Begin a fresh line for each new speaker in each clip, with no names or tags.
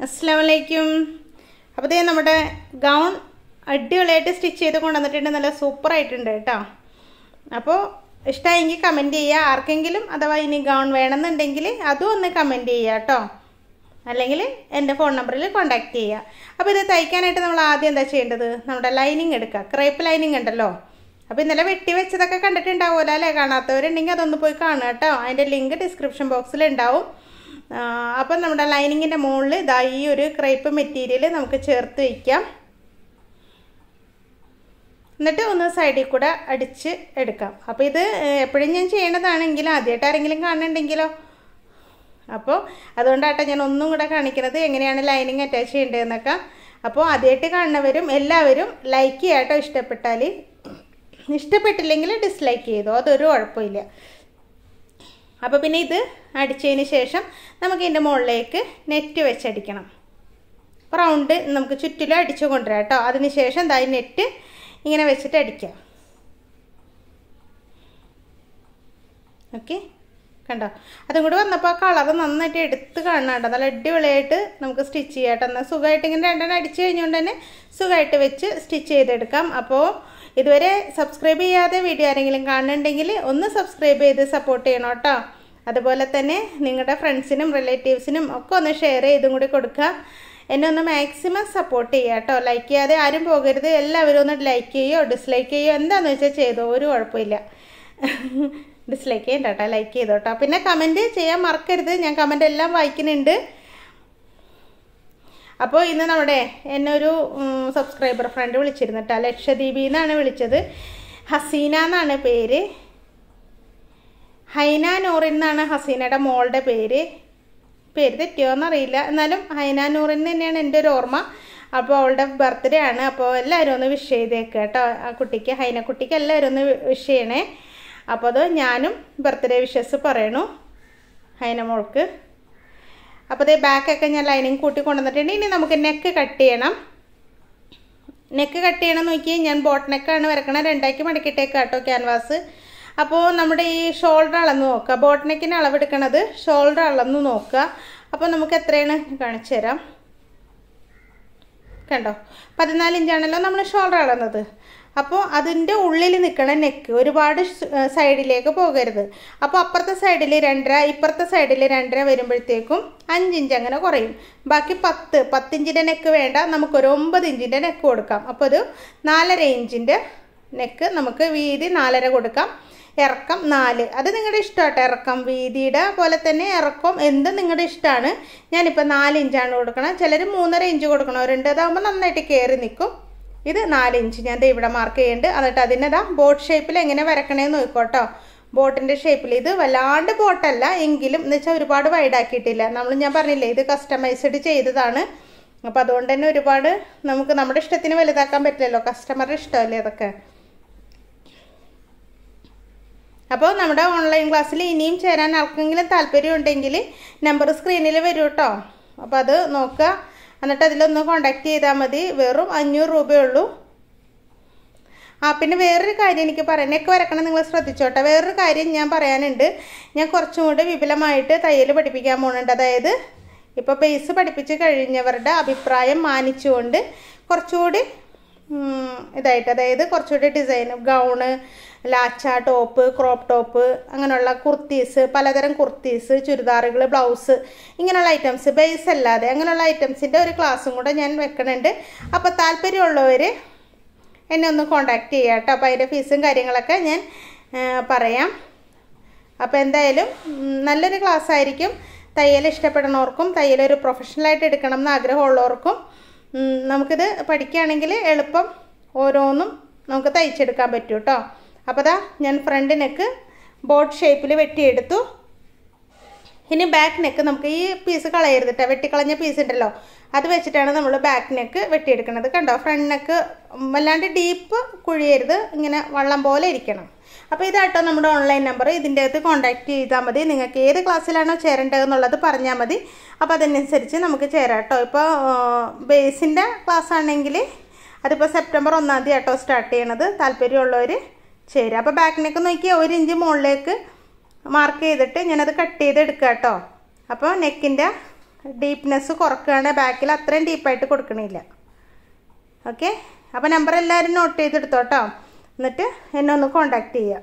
അസ്സാം വലൈക്കും അപ്പോൾ ഇതേ നമ്മുടെ ഗൗൺ അടിപൊളിയായിട്ട് സ്റ്റിച്ച് ചെയ്ത് കൊണ്ടുവന്നിട്ടുണ്ട് നല്ല സൂപ്പർ ആയിട്ടുണ്ട് കേട്ടോ അപ്പോൾ ഇഷ്ടമായെങ്കിൽ കമൻറ്റ് ചെയ്യുക ആർക്കെങ്കിലും അഥവാ ഇനി ഗൗൺ വേണമെന്നുണ്ടെങ്കിൽ അതും ഒന്ന് കമൻറ്റ് ചെയ്യുക കേട്ടോ അല്ലെങ്കിൽ എൻ്റെ ഫോൺ നമ്പറിൽ കോൺടാക്റ്റ് ചെയ്യുക അപ്പോൾ ഇത് തയ്ക്കാനായിട്ട് നമ്മൾ ആദ്യം എന്താ ചെയ്യേണ്ടത് നമ്മുടെ ലൈനിങ് എടുക്കുക ക്രേപ്പ് ലൈനിങ് ഉണ്ടല്ലോ അപ്പോൾ ഇന്നലെ വെട്ടി വെച്ചതൊക്കെ കണ്ടിട്ടുണ്ടാവുമല്ലോ അല്ലേ കാണാത്തവരുണ്ടെങ്കിൽ അതൊന്ന് പോയി കാണുക കേട്ടോ അതിൻ്റെ ലിങ്ക് ഡിസ്ക്രിപ്ഷൻ ബോക്സിൽ ഉണ്ടാവും അപ്പം നമ്മുടെ ലൈനിങ്ങിൻ്റെ മുകളിൽ ഇതാ ഈ ഒരു ക്രേപ്പ് മെറ്റീരിയൽ നമുക്ക് ചേർത്ത് വയ്ക്കാം എന്നിട്ട് ഒന്ന് സൈഡിൽ കൂടെ അടിച്ച് എടുക്കാം അപ്പോൾ ഇത് എപ്പോഴും ഞാൻ ചെയ്യണതാണെങ്കിലും ആദ്യമായിട്ട് ആരെങ്കിലും കാണുന്നുണ്ടെങ്കിലോ അപ്പോൾ അതുകൊണ്ടാട്ടോ ഞാൻ ഒന്നും കൂടെ കാണിക്കുന്നത് എങ്ങനെയാണ് ലൈനിങ് അറ്റാച്ച് ചെയ്യേണ്ടതെന്നൊക്കെ അപ്പോൾ ആദ്യമായിട്ട് കാണുന്നവരും എല്ലാവരും ലൈക്ക് ചെയ്യാട്ടോ ഇഷ്ടപ്പെട്ടാൽ ഇഷ്ടപ്പെട്ടില്ലെങ്കിൽ ഡിസ്ലൈക്ക് ചെയ്തോ അതൊരു കുഴപ്പമില്ല അപ്പോൾ പിന്നെ ഇത് അടിച്ചതിന് ശേഷം നമുക്ക് ഇതിൻ്റെ മുകളിലേക്ക് നെറ്റ് വെച്ചടിക്കണം റൗണ്ട് നമുക്ക് ചുറ്റിലും അടിച്ചു കൊണ്ടുവരാം കേട്ടോ അതിന് ശേഷം എന്താ നെറ്റ് ഇങ്ങനെ വെച്ചിട്ട് അടിക്കാം ഓക്കെ കണ്ടോ അതും കൂടി വന്നപ്പോൾ ആ കളർ നന്നായിട്ട് എടുത്ത് കാണാട്ടോ നല്ല അടിപൊളിയായിട്ട് നമുക്ക് സ്റ്റിച്ച് ചെയ്യാം കേട്ടോ എന്നാൽ സുഖമായിട്ട് ഇങ്ങനെ രണ്ടെണ്ണം അടിച്ച് കഴിഞ്ഞുകൊണ്ട് തന്നെ സുഖമായിട്ട് വെച്ച് സ്റ്റിച്ച് ചെയ്തെടുക്കാം അപ്പോൾ ഇതുവരെ സബ്സ്ക്രൈബ് ചെയ്യാതെ വീഡിയോ ആരെങ്കിലും കാണുന്നുണ്ടെങ്കിൽ ഒന്ന് സബ്സ്ക്രൈബ് ചെയ്ത് സപ്പോർട്ട് ചെയ്യണം കേട്ടോ അതുപോലെ തന്നെ നിങ്ങളുടെ ഫ്രണ്ട്സിനും റിലേറ്റീവ്സിനും ഒക്കെ ഒന്ന് ഷെയർ ചെയ്തും കൂടി കൊടുക്കുക എന്നെ ഒന്ന് മാക്സിമം സപ്പോർട്ട് ചെയ്യുക കേട്ടോ ലൈക്ക് ചെയ്യാതെ ആരും പോകരുത് എല്ലാവരും ഒന്ന് ലൈക്ക് ചെയ്യുകയോ ഡിസ്ലൈക്ക് ചെയ്യുകയോ എന്താണെന്ന് വെച്ചാൽ ചെയ്തോ ഒരു കുഴപ്പമില്ല ഡിസ്ലൈക്ക് ചെയ്യണ്ട കേട്ടോ ലൈക്ക് ചെയ്തോ കേട്ടോ പിന്നെ കമൻറ്റ് ചെയ്യാൻ മറക്കരുത് ഞാൻ കമൻ്റ് എല്ലാം വായിക്കുന്നുണ്ട് അപ്പോൾ ഇന്ന് നമ്മുടെ എന്നെ ഒരു സബ്സ്ക്രൈബർ ഫ്രണ്ട് വിളിച്ചിരുന്നു കേട്ടോ ലക്ഷദ്വീപിൽ നിന്നാണ് വിളിച്ചത് ഹസീന എന്നാണ് പേര് ഹൈന നൂറിൻ എന്നാണ് ഹസീനയുടെ മോളുടെ പേര് പേര് തെറ്റിയോന്നറിയില്ല എന്നാലും ഹൈന നൂറിൻ തന്നെയാണ് എൻ്റെ ഒരു ഓർമ്മ അപ്പോൾ അവളുടെ ബർത്ത്ഡേ ആണ് അപ്പോൾ എല്ലാവരും ഒന്ന് വിഷ് ചെയ്തേക്കുക കേട്ടോ ആ കുട്ടിക്ക് ഹൈന കുട്ടിക്ക് എല്ലാവരും ഒന്ന് വിഷ് ചെയ്യണേ അപ്പോൾ അത് ഞാനും ബർത്ത്ഡേ വിഷസ് പറയണു ഹൈന മോൾക്ക് അപ്പോൾ അതേ ബാക്കൊക്കെ ഞാൻ ലൈനിങ് കൂട്ടി കൊണ്ടുവന്നിട്ടുണ്ട് ഇനി നമുക്ക് നെക്ക് കട്ട് ചെയ്യണം നെക്ക് കട്ട് ചെയ്യണം നോക്കി ഞാൻ ബോട്ട് നെക്കാണ് വരക്കണം രണ്ടാക്കി മടക്കിയിട്ടേക്ക് കേട്ടോ ക്യാൻവാസ് അപ്പോൾ നമ്മുടെ ഈ ഷോൾഡർ അളന്ന് നോക്കുക ബോട്ട് നെക്കിന് അളവെടുക്കണത് ഷോൾഡർ അളന്ന് നോക്കുക അപ്പോൾ നമുക്ക് എത്രയാണ് കാണിച്ചു തരാം കണ്ടോ പതിനാല് ഇഞ്ചാണല്ലോ നമ്മൾ ഷോൾഡർ അളന്നത് അപ്പോൾ അതിൻ്റെ ഉള്ളിൽ നിൽക്കണ നെക്ക് ഒരുപാട് സൈഡിലേക്ക് പോകരുത് അപ്പോൾ അപ്പുറത്തെ സൈഡിൽ രണ്ടര ഇപ്പുറത്തെ സൈഡിൽ രണ്ടര വരുമ്പോഴത്തേക്കും അഞ്ചിഞ്ച് അങ്ങനെ കുറയും ബാക്കി പത്ത് പത്തിഞ്ചിൻ്റെ നെക്ക് വേണ്ട നമുക്കൊരു ഒമ്പത് ഇഞ്ചിൻ്റെ നെക്ക് കൊടുക്കാം അപ്പോൾ ഒരു നാലര ഇഞ്ചിൻ്റെ നെക്ക് നമുക്ക് വീതി നാലര കൊടുക്കാം ഇറക്കം നാല് അത് നിങ്ങളുടെ ഇഷ്ടമാട്ടോ ഇറക്കം വീതിയുടെ പോലെ തന്നെ ഇറക്കം എന്ത് നിങ്ങളുടെ ഇഷ്ടമാണ് ഞാനിപ്പോൾ നാല് ഇഞ്ചാണ് കൊടുക്കണം ചിലർ മൂന്നര ഇഞ്ച് കൊടുക്കണവരുണ്ട് അതാകുമ്പോൾ നന്നായിട്ട് കയറി നിൽക്കും ഇത് നാല് ഇഞ്ച് ഞാൻ ഇവിടെ മാർക്ക് ചെയ്യുന്നുണ്ട് എന്നിട്ട് അതിനതാ ബോട്ട് ഷേപ്പിൽ എങ്ങനെ വരക്കണേന്ന് നോക്കോട്ടോ ബോട്ടിൻ്റെ ഷേപ്പിൽ ഇത് വല്ലാണ്ട് ബോട്ടല്ല എങ്കിലും എന്ന് വെച്ചാൽ ഒരുപാട് വൈഡാക്കിയിട്ടില്ല നമ്മൾ ഞാൻ പറഞ്ഞില്ലേ ഇത് കസ്റ്റമൈസ്ഡ് ചെയ്തതാണ് അപ്പോൾ അതുകൊണ്ട് തന്നെ ഒരുപാട് നമുക്ക് നമ്മുടെ ഇഷ്ടത്തിന് വലുതാക്കാൻ പറ്റില്ലല്ലോ കസ്റ്റമറുടെ ഇഷ്ടമല്ലേ അതൊക്കെ അപ്പോൾ നമ്മുടെ ഓൺലൈൻ ക്ലാസ്സിൽ ഇനിയും ചേരാൻ ആർക്കെങ്കിലും താല്പര്യം ഉണ്ടെങ്കിൽ നമ്പർ സ്ക്രീനിൽ വരും കേട്ടോ അപ്പോൾ അത് നോക്കുക എന്നിട്ട് അതിലൊന്ന് കോണ്ടാക്ട് ചെയ്താൽ മതി വെറും അഞ്ഞൂറ് രൂപയുള്ളൂ ആ പിന്നെ വേറൊരു കാര്യം എനിക്ക് പറയാൻ നെക്ക് വരക്കണം നിങ്ങൾ ശ്രദ്ധിച്ചോട്ടെ വേറൊരു കാര്യം ഞാൻ പറയാനുണ്ട് ഞാൻ കുറച്ചും കൂടി വിപുലമായിട്ട് തയ്യൽ പഠിപ്പിക്കാൻ പോകുന്നുണ്ട് അതായത് ഇപ്പോൾ ബേസ് പഠിപ്പിച്ച് കഴിഞ്ഞവരുടെ അഭിപ്രായം മാനിച്ചുകൊണ്ട് കുറച്ചുകൂടി ഇതായിട്ട് അതായത് കുറച്ചുകൂടി ഡിസൈൻ ഗൗണ് ലാച്ച ടോപ്പ് ക്രോപ്പ് ടോപ്പ് അങ്ങനെയുള്ള കുർത്തീസ് പലതരം കുർത്തീസ് ചുരിദാറുകൾ ബ്ലൗസ് ഇങ്ങനെയുള്ള ഐറ്റംസ് ബേസ് അല്ലാതെ അങ്ങനെയുള്ള ഐറ്റംസിൻ്റെ ഒരു ക്ലാസ്സും കൂടെ ഞാൻ വെക്കണുണ്ട് അപ്പോൾ താല്പര്യമുള്ളവർ എന്നെ ഒന്ന് കോണ്ടാക്ട് ചെയ്യുക കേട്ടോ അപ്പോൾ അതിൻ്റെ ഫീസും കാര്യങ്ങളൊക്കെ ഞാൻ പറയാം അപ്പോൾ എന്തായാലും നല്ലൊരു ക്ലാസ് ആയിരിക്കും തയ്യൽ ഇഷ്ടപ്പെടുന്നവർക്കും തയ്യൽ ഒരു പ്രൊഫഷണലായിട്ട് എടുക്കണം എന്ന് ആഗ്രഹമുള്ളവർക്കും നമുക്കിത് പഠിക്കുകയാണെങ്കിൽ എളുപ്പം ഓരോന്നും നമുക്ക് തയ്ച്ചെടുക്കാൻ പറ്റും കേട്ടോ അപ്പോൾ ദാ ഞാൻ ഫ്രണ്ട് നെക്ക് ബോട്ട് ഷേപ്പിൽ വെട്ടിയെടുത്തു ഇനി ബാക്ക് നെക്ക് നമുക്ക് ഈ പീസ് കളയരുത് കേട്ടോ വെട്ടിക്കളഞ്ഞ പീസ് ഉണ്ടല്ലോ അത് വെച്ചിട്ടാണ് നമ്മൾ ബാക്ക് നെക്ക് വെട്ടിയെടുക്കുന്നത് കണ്ടോ ഫ്രണ്ട് നെക്ക് വല്ലാണ്ട് ഡീപ്പ് കുഴിയരുത് ഇങ്ങനെ വള്ളം പോലെ ഇരിക്കണം അപ്പോൾ ഇതാട്ടോ നമ്മുടെ ഓൺലൈൻ നമ്പർ ഇതിൻ്റെ അകത്ത് കോൺടാക്റ്റ് ചെയ്താൽ മതി നിങ്ങൾക്ക് ഏത് ക്ലാസ്സിലാണോ ചേരേണ്ടതെന്നുള്ളത് പറഞ്ഞാൽ മതി അപ്പോൾ അതനുസരിച്ച് നമുക്ക് ചേരാം കേട്ടോ ഇപ്പോൾ ബേസിൻ്റെ ക്ലാസ് ആണെങ്കിൽ അതിപ്പോൾ സെപ്റ്റംബർ ഒന്നാം തീയതി ആട്ടോ സ്റ്റാർട്ട് ചെയ്യണത് താല്പര്യമുള്ളവർ ചേരുക അപ്പോൾ ബാക്ക് നെക്ക് നോക്കിയാൽ ഒരു ഇഞ്ച് മുകളിലേക്ക് മാർക്ക് ചെയ്തിട്ട് ഞാനത് കട്ട് ചെയ്ത് എടുക്കുക കേട്ടോ അപ്പോൾ നെക്കിൻ്റെ ഡീപ്നെസ് കുറക്കുകയാണ് ബാക്കിൽ അത്രയും ഡീപ്പായിട്ട് കൊടുക്കണില്ല ഓക്കെ അപ്പോൾ നമ്പർ എല്ലാവരും നോട്ട് ചെയ്തെടുത്തോട്ടോ എന്നിട്ട് എന്നെ ഒന്ന് കോണ്ടാക്ട് ചെയ്യുക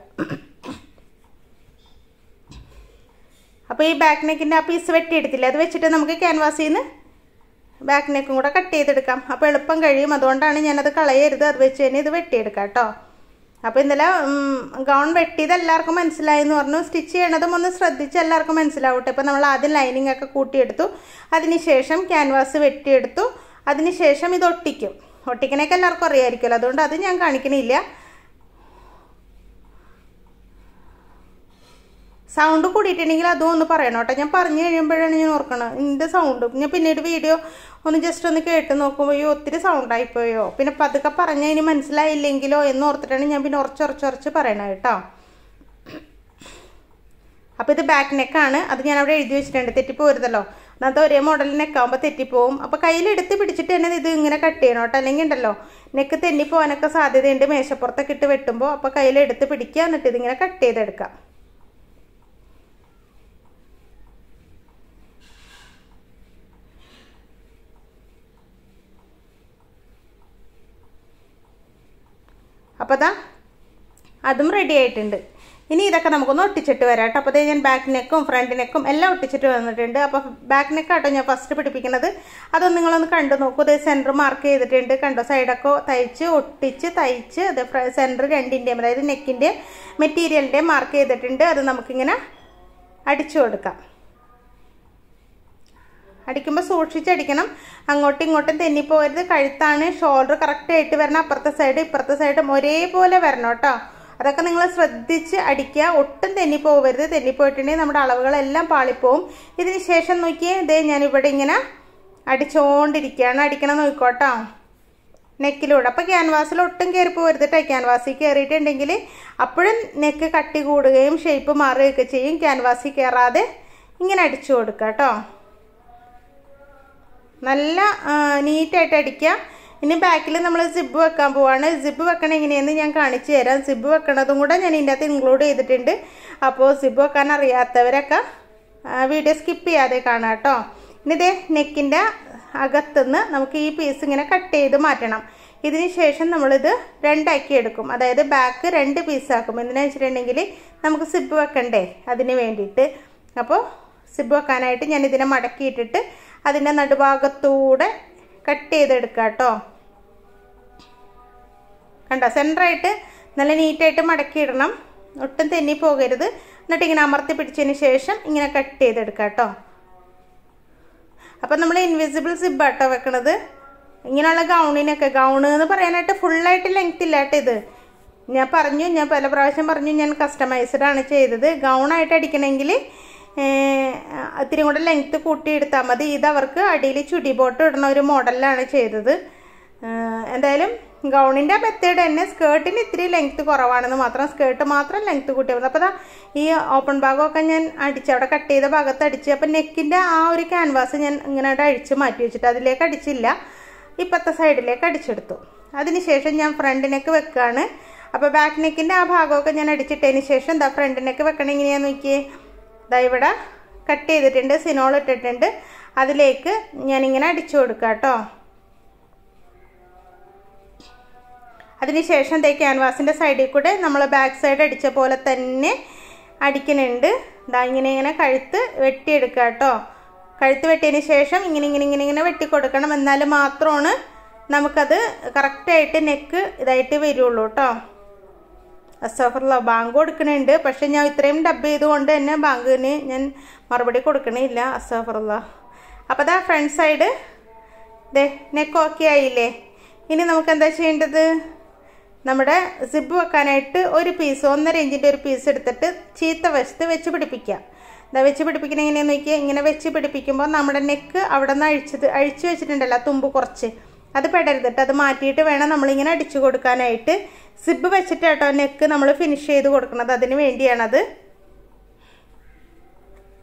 അപ്പോൾ ഈ ബാക്ക് നെക്കിൻ്റെ ആ പീസ് വെട്ടിയെടുത്തില്ലേ അത് വെച്ചിട്ട് നമുക്ക് ക്യാൻവാസിൽ നിന്ന് ബാക്ക് നെക്കും കൂടെ കട്ട് ചെയ്തെടുക്കാം അപ്പോൾ എളുപ്പം കഴിയും അതുകൊണ്ടാണ് ഞാനത് കളയരുത് അത് വെച്ച് തന്നെ ഇത് വെട്ടിയെടുക്കാം കേട്ടോ അപ്പോൾ ഇന്നലെ ഗൗൺ വെട്ടിയത് എല്ലാവർക്കും മനസ്സിലായി എന്ന് പറഞ്ഞു സ്റ്റിച്ച് ചെയ്യണതും ഒന്ന് ശ്രദ്ധിച്ച് എല്ലാവർക്കും മനസ്സിലാവട്ടെ ഇപ്പോൾ നമ്മൾ ആദ്യം ലൈനിങ് ഒക്കെ കൂട്ടിയെടുത്തു അതിനുശേഷം ക്യാൻവാസ് വെട്ടിയെടുത്തു അതിനുശേഷം ഇത് ഒട്ടിക്കും ഒട്ടിക്കണേക്ക് എല്ലാവർക്കും അറിയാമായിരിക്കുമല്ലോ അതുകൊണ്ട് അത് ഞാൻ കാണിക്കണില്ല സൗണ്ട് കൂടിയിട്ടുണ്ടെങ്കിൽ അതും ഒന്ന് പറയണം കേട്ടോ ഞാൻ പറഞ്ഞു കഴിയുമ്പോഴാണ് ഞാൻ ഓർക്കണം ഇതിൻ്റെ സൗണ്ട് ഞാൻ പിന്നീട് വീഡിയോ ഒന്ന് ജസ്റ്റ് ഒന്ന് കേട്ട് നോക്കുമ്പോൾ അയ്യോ ഒത്തിരി സൗണ്ടായിപ്പോയോ പിന്നെ പതുക്കെ പറഞ്ഞാൽ ഇനി മനസ്സിലായില്ലെങ്കിലോ എന്ന് ഓർത്തിട്ടാണ് ഞാൻ പിന്നെ ഉറച്ചുറച്ചുറച്ച് പറയണത് കേട്ടോ അപ്പോൾ ഇത് ബാക്ക് നെക്കാണ് അത് ഞാൻ അവിടെ എഴുതി വെച്ചിട്ടുണ്ട് തെറ്റിപ്പോരുതല്ലോ അന്നത്തെ ഒരേ മോഡൽ നെക്കാകുമ്പോൾ തെറ്റിപ്പോവും അപ്പോൾ കയ്യിലെടുത്ത് പിടിച്ചിട്ട് തന്നെ ഇത് ഇങ്ങനെ കട്ട് ചെയ്യണം കേട്ടോ അല്ലെങ്കിൽ ഉണ്ടല്ലോ നെക്ക് തെന്നിപ്പോവാനൊക്കെ സാധ്യതയുണ്ട് മേശപ്പുറത്തൊക്കെ ഇട്ട് വെട്ടുമ്പോൾ അപ്പോൾ കയ്യിലെടുത്ത് പിടിക്കുക എന്നിട്ട് ഇതിങ്ങനെ കട്ട് ചെയ്തെടുക്കാം അപ്പോൾ അതാ അതും റെഡി ആയിട്ടുണ്ട് ഇനി ഇതൊക്കെ നമുക്കൊന്ന് ഒട്ടിച്ചിട്ട് വരാം കേട്ടോ അപ്പോൾ ഞാൻ ബാക്ക് നെക്കും ഫ്രണ്ട് നെക്കും എല്ലാം ഒട്ടിച്ചിട്ട് വന്നിട്ടുണ്ട് അപ്പോൾ ബാക്ക് നെക്കാട്ടോ ഞാൻ ഫസ്റ്റ് പിടിപ്പിക്കുന്നത് അതൊന്ന് നിങ്ങളൊന്ന് കണ്ടു നോക്കൂ ഇത് സെൻറ്റർ മാർക്ക് ചെയ്തിട്ടുണ്ട് കണ്ടോ സൈഡൊക്കെ തയ്ച്ച് ഒട്ടിച്ച് തയ്ച്ച് അത് സെൻറ്റർ രണ്ടിൻ്റെയും അതായത് നെക്കിൻ്റെ മെറ്റീരിയലിൻ്റെയും മാർക്ക് ചെയ്തിട്ടുണ്ട് അത് നമുക്കിങ്ങനെ അടിച്ചു കൊടുക്കാം അടിക്കുമ്പോൾ സൂക്ഷിച്ചടിക്കണം അങ്ങോട്ടും ഇങ്ങോട്ടും തെന്നിപ്പോകരുത് കഴുത്താണ് ഷോൾഡർ കറക്റ്റായിട്ട് വരണം അപ്പുറത്തെ സൈഡ് ഇപ്പുറത്തെ സൈഡും ഒരേപോലെ വരണം കേട്ടോ അതൊക്കെ നിങ്ങൾ ശ്രദ്ധിച്ച് അടിക്കുക ഒട്ടും തെന്നിപ്പോകരുത് തെന്നിപ്പോയിട്ടുണ്ടെങ്കിൽ നമ്മുടെ അളവുകളെല്ലാം പാളിപ്പോവും ഇതിന് ശേഷം നോക്കിയേ ഇതേ ഞാനിവിടെ ഇങ്ങനെ അടിച്ചുകൊണ്ടിരിക്കുകയാണ് അടിക്കണം നോക്കിക്കോട്ടോ നെക്കിലൂടെ അപ്പോൾ ക്യാൻവാസിൽ ഒട്ടും കയറി പോകരുത് കേട്ടോ ക്യാൻവാസിൽ കയറിയിട്ടുണ്ടെങ്കിൽ അപ്പോഴും നെക്ക് കട്ടി കൂടുകയും ഷേപ്പ് മാറുകയൊക്കെ ചെയ്യും ക്യാൻവാസിൽ കയറാതെ ഇങ്ങനെ അടിച്ചു കൊടുക്കുക കേട്ടോ നല്ല നീറ്റായിട്ട് അടിക്കുക ഇനി ബാക്കിൽ നമ്മൾ സിബ് വെക്കാൻ പോവാണ് സിബ് വെക്കണം എങ്ങനെയെന്ന് ഞാൻ കാണിച്ചു തരാം സിബ് വെക്കണതും കൂടെ ഞാൻ ഇതിൻ്റെ അകത്ത് ഇൻക്ലൂഡ് ചെയ്തിട്ടുണ്ട് അപ്പോൾ സിബ് വെക്കാൻ അറിയാത്തവരൊക്കെ വീഡിയോ സ്കിപ്പ് ചെയ്യാതെ കാണാം കേട്ടോ ഇനി ഇതേ നെക്കിൻ്റെ അകത്തുനിന്ന് നമുക്ക് ഈ പീസ് ഇങ്ങനെ കട്ട് ചെയ്ത് മാറ്റണം ഇതിന് ശേഷം നമ്മളിത് രണ്ടാക്കി എടുക്കും അതായത് ബാക്ക് രണ്ട് പീസാക്കും എന്തിനാ വെച്ചിട്ടുണ്ടെങ്കിൽ നമുക്ക് സിബ് വെക്കണ്ടേ അതിന് വേണ്ടിയിട്ട് അപ്പോൾ സിബ് വെക്കാനായിട്ട് ഞാൻ ഇതിനെ മടക്കിയിട്ടിട്ട് അതിൻ്റെ നടുഭാഗത്തൂടെ കട്ട് ചെയ്തെടുക്കുക കേട്ടോ കണ്ടോ സെൻറ്ററായിട്ട് നല്ല നീറ്റായിട്ട് മടക്കിയിടണം ഒട്ടും തെന്നി പോകരുത് എന്നിട്ട് ഇങ്ങനെ അമർത്തി പിടിച്ചതിന് ശേഷം ഇങ്ങനെ കട്ട് ചെയ്തെടുക്കുക കേട്ടോ അപ്പം നമ്മൾ ഇൻവിസിബിൾ സിബാട്ടോ വെക്കണത് ഇങ്ങനെയുള്ള ഗൗണിനൊക്കെ ഗൗണ് എന്ന് പറയാനായിട്ട് ഫുള്ളായിട്ട് ലെങ്ത് ഇല്ല കേട്ടോ ഇത് ഞാൻ പറഞ്ഞു ഞാൻ പല പ്രാവശ്യം പറഞ്ഞു ഞാൻ കസ്റ്റമൈസ്ഡ് ആണ് ചെയ്തത് ഗൗണായിട്ട് അടിക്കണമെങ്കിൽ ഇത്തിരി കൂടെ ലെങ്ത്ത് കൂട്ടിയെടുത്താൽ മതി ഇത് അവർക്ക് അടിയിൽ ചുടി ബോട്ട് ഇടുന്ന ഒരു മോഡലിലാണ് ചെയ്തത് എന്തായാലും ഗൗണിൻ്റെ മെത്തേഡ് തന്നെ സ്കേർട്ടിന് ഇത്തിരി ലെങ്ത്ത് കുറവാണെന്ന് മാത്രം സ്കേർട്ട് മാത്രം ലെങ്ത്ത് കൂട്ടിയാൽ മതി അപ്പോൾ ഈ ഓപ്പൺ ഭാഗമൊക്കെ ഞാൻ അടിച്ച് അവിടെ കട്ട് ചെയ്ത ഭാഗത്ത് അടിച്ച് അപ്പം നെക്കിൻ്റെ ആ ഒരു ക്യാൻവാസ് ഞാൻ ഇങ്ങനെ അഴിച്ച് മാറ്റി വെച്ചിട്ട് അതിലേക്ക് അടിച്ചില്ല ഇപ്പത്തെ സൈഡിലേക്ക് അടിച്ചെടുത്തു അതിനുശേഷം ഞാൻ ഫ്രണ്ട് നെക്ക് വെക്കുകയാണ് അപ്പോൾ ബാക്ക് നെക്കിൻ്റെ ആ ഭാഗമൊക്കെ ഞാൻ അടിച്ചിട്ടതിന് ശേഷം എന്താ ഫ്രണ്ട് നെക്ക് വെക്കണം എങ്ങനെയാണെന്ന് നോക്കിയേ ഇതാ ഇവിടെ കട്ട് ചെയ്തിട്ടുണ്ട് സിനോൾ ഇട്ടിട്ടുണ്ട് അതിലേക്ക് ഞാനിങ്ങനെ അടിച്ചു കൊടുക്കുക കേട്ടോ അതിനുശേഷം ദേ ക്യാൻവാസിൻ്റെ സൈഡിൽ കൂടെ നമ്മൾ ബാക്ക് സൈഡ് അടിച്ച പോലെ തന്നെ അടിക്കുന്നുണ്ട് ഇതാ ഇങ്ങനെ ഇങ്ങനെ കഴുത്ത് വെട്ടിയെടുക്കുക കേട്ടോ കഴുത്ത് വെട്ടിയതിന് ശേഷം ഇങ്ങനെ ഇങ്ങനെ ഇങ്ങനെ ഇങ്ങനെ വെട്ടി കൊടുക്കണം എന്നാൽ മാത്രമാണ് നമുക്കത് കറക്റ്റായിട്ട് നെക്ക് ഇതായിട്ട് വരുള്ളൂ കേട്ടോ അസഫറുള്ള ബാങ്ക് കൊടുക്കണുണ്ട് പക്ഷെ ഞാൻ ഇത്രയും ഡബ് ചെയ്തുകൊണ്ട് തന്നെ ബാങ്കിന് ഞാൻ മറുപടി കൊടുക്കണില്ല അസഫറുള്ള അപ്പോൾ അതാ ഫ്രണ്ട് സൈഡ് ദേ നെക്ക് ഓക്കെ ആയില്ലേ ഇനി നമുക്ക് എന്താ ചെയ്യേണ്ടത് നമ്മുടെ സിബ് വെക്കാനായിട്ട് ഒരു പീസ് ഒന്നര ഇഞ്ചിൻ്റെ ഒരു പീസ് എടുത്തിട്ട് ചീത്ത വശത്ത് വെച്ച് പിടിപ്പിക്കുക എന്താ വെച്ച് പിടിപ്പിക്കണ എങ്ങനെയാന്ന് നോക്കിയാൽ ഇങ്ങനെ വെച്ച് പിടിപ്പിക്കുമ്പോൾ നമ്മുടെ നെക്ക് അവിടെ നിന്ന് അഴിച്ചത് അഴിച്ചു വെച്ചിട്ടുണ്ടല്ലോ തുമ്പ് കുറച്ച് അത് പെടരുതിട്ട് അത് മാറ്റിയിട്ട് വേണം നമ്മളിങ്ങനെ അടിച്ചു കൊടുക്കാനായിട്ട് സിബ് വെച്ചിട്ട് കേട്ടോ നെക്ക് നമ്മൾ ഫിനിഷ് ചെയ്ത് കൊടുക്കുന്നത് അതിന് വേണ്ടിയാണത്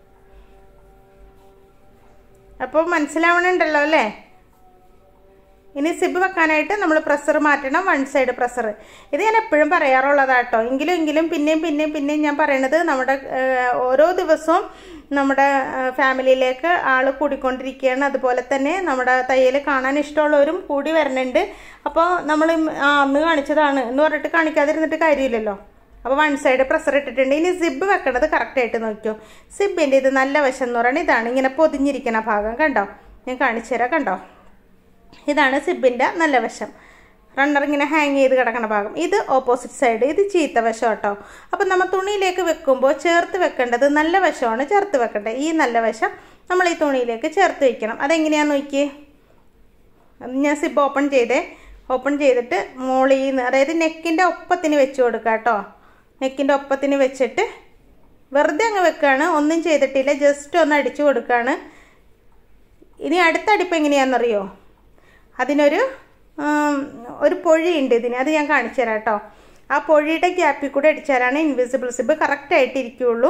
അപ്പോൾ മനസ്സിലാവണുണ്ടല്ലോ അല്ലേ ഇനി സിബ് വെക്കാനായിട്ട് നമ്മൾ പ്രഷർ മാറ്റണം വൺ സൈഡ് പ്രഷർ ഇത് ഞാൻ എപ്പോഴും പറയാറുള്ളതാട്ടോ എങ്കിലും എങ്കിലും പിന്നെയും പിന്നെയും പിന്നെയും ഞാൻ പറയണത് നമ്മുടെ ഏഹ്, ഓരോ ദിവസവും നമ്മുടെ ഏഹ്, ഫാമിലിയിലേക്ക് ആൾ കൂടിക്കൊണ്ടിരിക്കുകയാണ് അതുപോലെ തന്നെ നമ്മുടെ തയ്യൽ കാണാൻ ഇഷ്ടമുള്ളവരും കൂടി വരുന്നുണ്ട് അപ്പോൾ നമ്മൾ ആ അന്ന് കാണിച്ചതാണ് എന്ന് പറഞ്ഞിട്ട് കാണിക്കാതിരുന്നിട്ട് കാര്യമില്ലല്ലോ അപ്പോൾ വൺ സൈഡ് പ്രഷർ ഇട്ടിട്ടുണ്ട് ഇനി സിബ് വെക്കണത് കറക്റ്റായിട്ട് നോക്കിയോ സിബിൻ്റെ ഇത് നല്ല വശം എന്ന് പറയുന്നത് ഇതാണ് ഇങ്ങനെ പൊതിഞ്ഞിരിക്കുന്ന ഭാഗം കണ്ടോ ഞാൻ കാണിച്ചു തരാം കണ്ടോ ഇതാണ് സിബിൻ്റെ നല്ല വശം റണ്ണർ ഇങ്ങനെ ഹാങ് ചെയ്ത് കിടക്കുന്ന ഭാഗം ഇത് ഓപ്പോസിറ്റ് സൈഡ് ഇത് ചീത്ത വശം കേട്ടോ അപ്പം നമ്മൾ തുണിയിലേക്ക് വെക്കുമ്പോൾ ചേർത്ത് വെക്കേണ്ടത് നല്ല വശമാണ് ചേർത്ത് വെക്കേണ്ടത് ഈ നല്ല വശം നമ്മൾ ഈ തുണിയിലേക്ക് ചേർത്ത് വെക്കണം അതെങ്ങനെയാണെന്ന് നോക്കിയേ അത് ഞാൻ സിബ് ഓപ്പൺ ചെയ്തേ ഓപ്പൺ ചെയ്തിട്ട് മോളിൽ നിന്ന് അതായത് നെക്കിൻ്റെ ഒപ്പത്തിന് വെച്ച് കൊടുക്കുക കേട്ടോ നെക്കിൻ്റെ ഒപ്പത്തിന് വെച്ചിട്ട് വെറുതെ അങ്ങ് വെക്കുകയാണ് ഒന്നും ചെയ്തിട്ടില്ല ജസ്റ്റ് ഒന്ന് അടിച്ചു കൊടുക്കുകയാണ് ഇനി അടുത്ത അടിപ്പ് എങ്ങനെയാണെന്നറിയോ അതിനൊരു ഉം, ഒരു പൊഴിയുണ്ട് ഇതിന് അത് ഞാൻ കാണിച്ചു തരാം കേട്ടോ ആ പൊഴിയുടെ ഗ്യാപ്പിൽ കൂടെ അടിച്ചാലാണ് ഇൻവിസിബിൾ സിബ് കറക്റ്റായിട്ട് ഇരിക്കുകയുള്ളൂ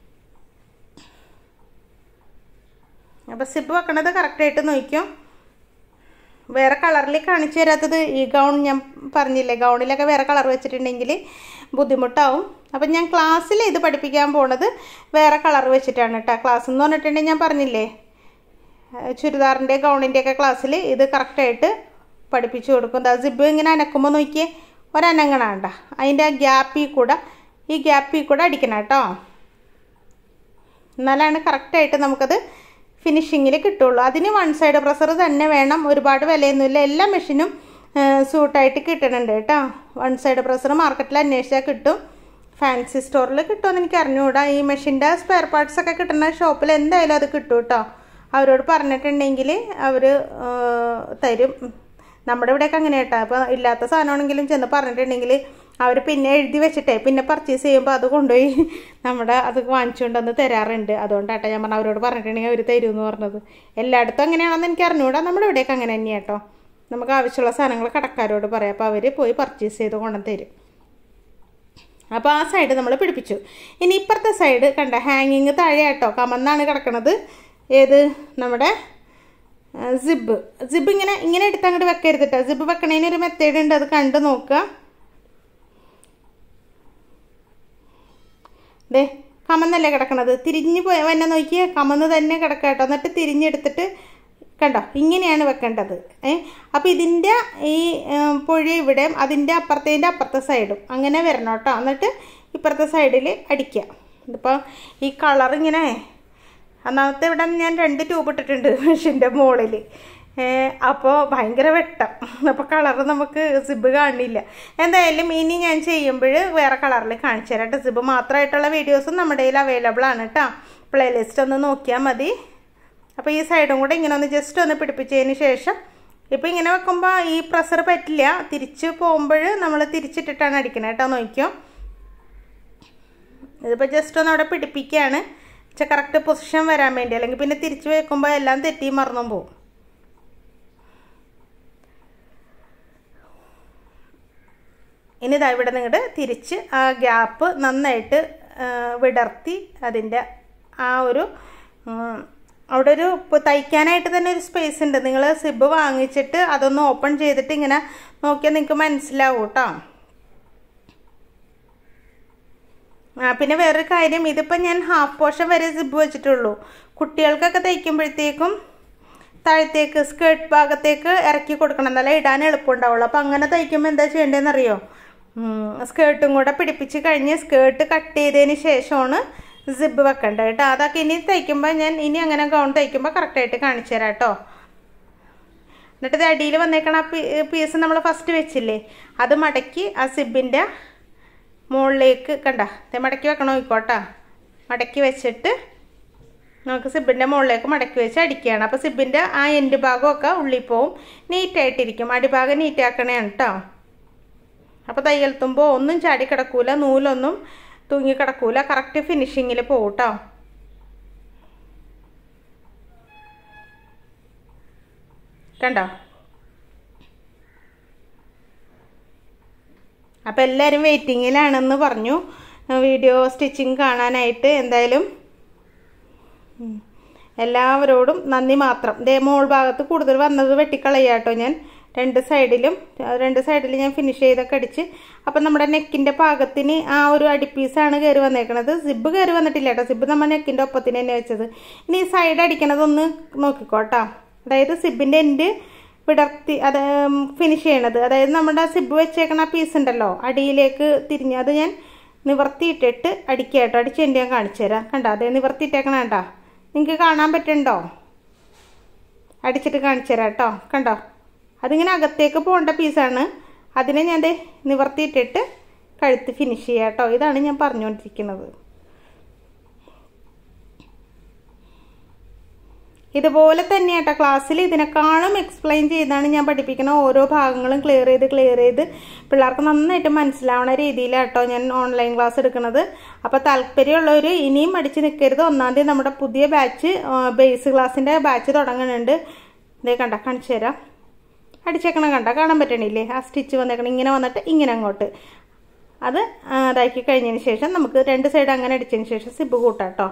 അപ്പോൾ സിബ് വെക്കണത് കറക്റ്റായിട്ട് നോക്കും വേറെ കളറിൽ കാണിച്ചു തരാത്തത് ഈ ഗൗൺ ഞാൻ പറഞ്ഞില്ലേ ഗൗണിലൊക്കെ വേറെ കളർ വെച്ചിട്ടുണ്ടെങ്കിൽ ബുദ്ധിമുട്ടാവും അപ്പം ഞാൻ ക്ലാസ്സിൽ ഇത് പഠിപ്പിക്കാൻ പോണത് വേറെ കളർ വെച്ചിട്ടാണ് കേട്ടോ ക്ലാസ് എന്ന് പറഞ്ഞിട്ടുണ്ടെങ്കിൽ ഞാൻ പറഞ്ഞില്ലേ ഏഹ് ചുരിദാറിൻ്റെ ഗൗണിൻ്റെ ഒക്കെ ക്ലാസ്സിൽ ഇത് കറക്റ്റായിട്ട് പഠിപ്പിച്ചു കൊടുക്കും ദാ സിബ് ഇങ്ങനെ അനക്കുമ്പോൾ നോക്കിയേ ഒരനങ്ങണാണ്ട അതിൻ്റെ ആ ഗ്യാപ്പിൽ കൂടെ ഈ ഗ്യാപ്പിൽ കൂടെ അടിക്കണം കേട്ടോ എന്നാലാണ് കറക്റ്റായിട്ട് നമുക്കത് ഫിനിഷിങ്ങിൽ കിട്ടുള്ളൂ അതിന് വൺ സൈഡ് പ്രഷർ തന്നെ വേണം ഒരുപാട് വിലയൊന്നുമില്ല എല്ലാ മെഷീനും സൂട്ടായിട്ട് കിട്ടുന്നുണ്ട് കേട്ടോ വൺ സൈഡ് പ്രഷർ മാർക്കറ്റിൽ അന്വേഷിച്ചാൽ കിട്ടും ഫാൻസി സ്റ്റോറിൽ കിട്ടുമെന്ന് എനിക്ക് അറിഞ്ഞുകൂടാ ഈ മെഷീൻ്റെ സ്പെയർ പാർട്സ് ഒക്കെ കിട്ടുന്ന ഷോപ്പിൽ എന്തായാലും അത് കിട്ടും കേട്ടോ അവരോട് പറഞ്ഞിട്ടുണ്ടെങ്കിൽ അവർ തരും നമ്മുടെ ഇവിടെയൊക്കെ അങ്ങനെ കേട്ടോ അപ്പോൾ ഇല്ലാത്ത സാധനമാണെങ്കിലും ചെന്ന് പറഞ്ഞിട്ടുണ്ടെങ്കിൽ അവർ പിന്നെ എഴുതി വെച്ചിട്ടേ പിന്നെ പർച്ചേസ് ചെയ്യുമ്പോൾ അത് കൊണ്ടുപോയി നമ്മുടെ അത് വാങ്ങിച്ചുകൊണ്ട് വന്ന് തരാറുണ്ട് അതുകൊണ്ടാട്ടോ ഞാൻ പറഞ്ഞ അവരോട് പറഞ്ഞിട്ടുണ്ടെങ്കിൽ അവർ തരുമെന്ന് പറഞ്ഞത് എല്ലായിടത്തും അങ്ങനെയാണെന്ന് എനിക്ക് അറിഞ്ഞുകൂടാ നമ്മുടെ ഇവിടെയൊക്കെ അങ്ങനെ തന്നെയാണ് കേട്ടോ നമുക്ക് ആവശ്യമുള്ള സാധനങ്ങൾ കടക്കാരോട് പറയാം അപ്പോൾ അവർ പോയി പർച്ചേസ് ചെയ്ത് കൊണ്ടു തരും അപ്പോൾ ആ സൈഡ് നമ്മൾ പിടിപ്പിച്ചു ഇനി ഇപ്പുറത്തെ സൈഡ് കണ്ട ഹാങ്ങിങ് താഴെ കേട്ടോ കമന്നാണ് കിടക്കണത് ഏത് നമ്മുടെ സിബ് സിബ് ഇങ്ങനെ ഇങ്ങനെ എടുത്ത് അങ്ങോട്ട് വെക്കരുത് കേട്ടോ സിബ് വെക്കണതിന് ഒരു മെത്തേഡ് ഉണ്ട് അത് കണ്ട് നോക്കുക ദേ കമന്നല്ലേ കിടക്കണത് തിരിഞ്ഞ് പോയ എന്നെ നോക്കിയേ കമന്ന് തന്നെ കിടക്കുക കേട്ടോ എന്നിട്ട് തിരിഞ്ഞെടുത്തിട്ട് കണ്ടോ ഇങ്ങനെയാണ് വെക്കേണ്ടത് ഏ അപ്പോൾ ഇതിൻ്റെ ഈ ഉം, പുഴ ഇവിടെ അതിൻ്റെ അപ്പുറത്തേൻ്റെ അപ്പുറത്തെ സൈഡും അങ്ങനെ വരണം കേട്ടോ എന്നിട്ട് ഇപ്പുറത്തെ സൈഡിൽ അടിക്കുക ഇതിപ്പോൾ ഈ കളർ ഇങ്ങനെ ഒന്നാമത്തെ ഇവിടെ ഞാൻ രണ്ട് ട്യൂബ് ഇട്ടിട്ടുണ്ട് മെഷീൻ്റെ മുകളിൽ അപ്പോൾ ഭയങ്കര വെട്ടം അപ്പോൾ കളർ നമുക്ക് സിബ് കാണില്ല എന്തായാലും ഇനി ഞാൻ ചെയ്യുമ്പോൾ വേറെ കളറിൽ കാണിച്ചു തരാം കേട്ടോ സിബ് മാത്രമായിട്ടുള്ള വീഡിയോസും നമ്മുടെ കയ്യിൽ അവൈലബിൾ ആണ് കേട്ടോ പ്ലേലിസ്റ്റ് ഒന്ന് നോക്കിയാൽ മതി അപ്പോൾ ഈ സൈഡും കൂടെ ഇങ്ങനെ ഒന്ന് ജസ്റ്റ് ഒന്ന് പിടിപ്പിച്ചതിന് ശേഷം ഇപ്പോൾ ഇങ്ങനെ വെക്കുമ്പോൾ ഈ പ്രഷർ പറ്റില്ല തിരിച്ച് പോകുമ്പോൾ നമ്മൾ തിരിച്ചിട്ടിട്ടാണ് അടിക്കുന്നത് കേട്ടോ നോക്കിയോ ഇതിപ്പോൾ ജസ്റ്റ് ഒന്ന് അവിടെ പിടിപ്പിക്കുകയാണ് വെച്ചാൽ കറക്റ്റ് പൊസിഷൻ വരാൻ വേണ്ടി അല്ലെങ്കിൽ പിന്നെ തിരിച്ച് വെക്കുമ്പോൾ എല്ലാം തെറ്റി മറന്നും പോകും ഇനി ഇതാ ഇവിടെ നിങ്ങോട്ട് തിരിച്ച് ആ ഗ്യാപ്പ് നന്നായിട്ട് ആ, വിടർത്തി അതിൻ്റെ ആ ഒരു ഉം, അവിടെ ഒരു ഇപ്പോൾ തയ്ക്കാനായിട്ട് തന്നെ ഒരു സ്പേസ് ഉണ്ട് നിങ്ങൾ സിബ് വാങ്ങിച്ചിട്ട് അതൊന്ന് ഓപ്പൺ ചെയ്തിട്ട് ഇങ്ങനെ നോക്കിയാൽ നിങ്ങൾക്ക് മനസ്സിലാവും കേട്ടോ ആ പിന്നെ വേറൊരു കാര്യം ഇതിപ്പോൾ ഞാൻ ഹാഫ് പോർഷൻ വരെ സിബ് വെച്ചിട്ടുള്ളൂ കുട്ടികൾക്കൊക്കെ തയ്ക്കുമ്പോഴത്തേക്കും താഴത്തേക്ക് സ്കേർട്ട് ഭാഗത്തേക്ക് ഇറക്കി കൊടുക്കണം എന്നാലേ ഇടാൻ എളുപ്പമുണ്ടാവുള്ളൂ അപ്പോൾ അങ്ങനെ തയ്ക്കുമ്പോൾ എന്താ ചെയ്യേണ്ടതെന്ന് അറിയോ സ്കേർട്ടും കൂടെ പിടിപ്പിച്ച് കഴിഞ്ഞ് സ്കേർട്ട് കട്ട് ചെയ്തതിന് ശേഷമാണ് സിബ് വെക്കേണ്ടത് കേട്ടോ അതൊക്കെ ഇനി തയ്ക്കുമ്പോൾ ഞാൻ ഇനി അങ്ങനെ ഗൗൺ തയ്ക്കുമ്പോൾ കറക്റ്റായിട്ട് കാണിച്ചു തരാം കേട്ടോ എന്നിട്ട് ഇത് അടിയിൽ വന്നേക്കണ ആ പീസ് നമ്മൾ ഫസ്റ്റ് വെച്ചില്ലേ അത് മടക്കി ആ സിബിൻ്റെ മുകളിലേക്ക് കണ്ട ദേ മടക്കി വെക്കണോ നോക്കോട്ടാ മടക്കി വെച്ചിട്ട് നമുക്ക് സിബിൻ്റെ മുകളിലേക്ക് മടക്കി വെച്ച് അടിക്കുകയാണ് അപ്പോൾ സിബിൻ്റെ ആ എൻഡ് ഭാഗമൊക്കെ ഉള്ളിൽ പോവും നീറ്റായിട്ടിരിക്കും അടിഭാഗം നീറ്റാക്കണേണ് കേട്ടോ അപ്പോൾ തയ്യൽ തുമ്പോ ഒന്നും ചാടി കിടക്കൂല നൂലൊന്നും തൂങ്ങി കിടക്കൂല കറക്റ്റ് ഫിനിഷിങ്ങിൽ പോവും കേട്ടോ കണ്ടോ അപ്പോൾ എല്ലാവരും വെയിറ്റിങ്ങിലാണെന്ന് പറഞ്ഞു വീഡിയോ സ്റ്റിച്ചിങ് കാണാനായിട്ട് എന്തായാലും ഉം. എല്ലാവരോടും നന്ദി മാത്രം ദേ മോൾ ഭാഗത്ത് കൂടുതൽ വന്നത് വെട്ടിക്കളയാട്ടോ ഞാൻ രണ്ട് സൈഡിലും രണ്ട് സൈഡിൽ ഞാൻ ഫിനിഷ് ചെയ്തൊക്കെ അടിച്ച് അപ്പം നമ്മുടെ നെക്കിൻ്റെ പാകത്തിന് ആ ഒരു അടിപ്പീസാണ് കയറി വന്നേക്കണത് സിബ് കയറി വന്നിട്ടില്ല കേട്ടോ സിബ് നമ്മൾ നെക്കിൻ്റെ ഒപ്പത്തിന് തന്നെ വെച്ചത് ഇനി ഈ സൈഡ് അടിക്കണതൊന്ന് നോക്കിക്കോട്ടോ അതായത് സിബിൻ്റെ എൻഡ് വിടർത്തി അത് ഫിനിഷ് ചെയ്യണത് അതായത് നമ്മുടെ സിബ് വെച്ചേക്കണ പീസ് ഉണ്ടല്ലോ അടിയിലേക്ക് തിരിഞ്ഞ് അത് ഞാൻ നിവർത്തിയിട്ടിട്ട് അടിക്കുക കേട്ടോ അടിച്ച് എൻ്റെ ഞാൻ കാണിച്ചു തരാം കണ്ടോ അതേ നിവർത്തിയിട്ടേക്കണ കണ്ടോ നിങ്ങൾക്ക് കാണാൻ പറ്റുന്നുണ്ടോ അടിച്ചിട്ട് കാണിച്ചു തരാം കേട്ടോ കണ്ടോ അതിങ്ങനെ അകത്തേക്ക് പോകേണ്ട പീസാണ് അതിനെ ഞാൻ ദേ നിവർത്തിയിട്ടിട്ട് കഴുത്ത് ഫിനിഷ് ചെയ്യാം കേട്ടോ ഇതാണ് ഞാൻ പറഞ്ഞുകൊണ്ടിരിക്കുന്നത് ഇതുപോലെ തന്നെ കേട്ടോ ക്ലാസ്സിൽ ഇതിനേക്കാളും എക്സ്പ്ലെയിൻ ചെയ്താണ് ഞാൻ പഠിപ്പിക്കുന്ന ഓരോ ഭാഗങ്ങളും ക്ലിയർ ചെയ്ത് ക്ലിയർ ചെയ്ത് പിള്ളേർക്ക് നന്നായിട്ട് മനസ്സിലാവുന്ന രീതിയിലാട്ടോ ഞാൻ ഓൺലൈൻ ക്ലാസ് എടുക്കുന്നത് അപ്പോൾ താല്പര്യമുള്ളവർ ഇനിയും അടിച്ച് നിൽക്കരുത് ഒന്നാം തീയതി നമ്മുടെ പുതിയ ബാച്ച് ബേസ് ക്ലാസ്സിൻ്റെ ബാച്ച് തുടങ്ങുന്നുണ്ട് ഇതേ കണ്ട കാണിച്ചു തരാം അടിച്ചേക്കണം കണ്ട കാണാൻ പറ്റണില്ലേ ആ സ്റ്റിച്ച് വന്നേക്കണം ഇങ്ങനെ വന്നിട്ട് ഇങ്ങനെ അങ്ങോട്ട് അത് ഇതാക്കി കഴിഞ്ഞതിന് ശേഷം നമുക്ക് രണ്ട് സൈഡ് അങ്ങനെ അടിച്ചതിന് ശേഷം സിബ് കൂട്ടാം കേട്ടോ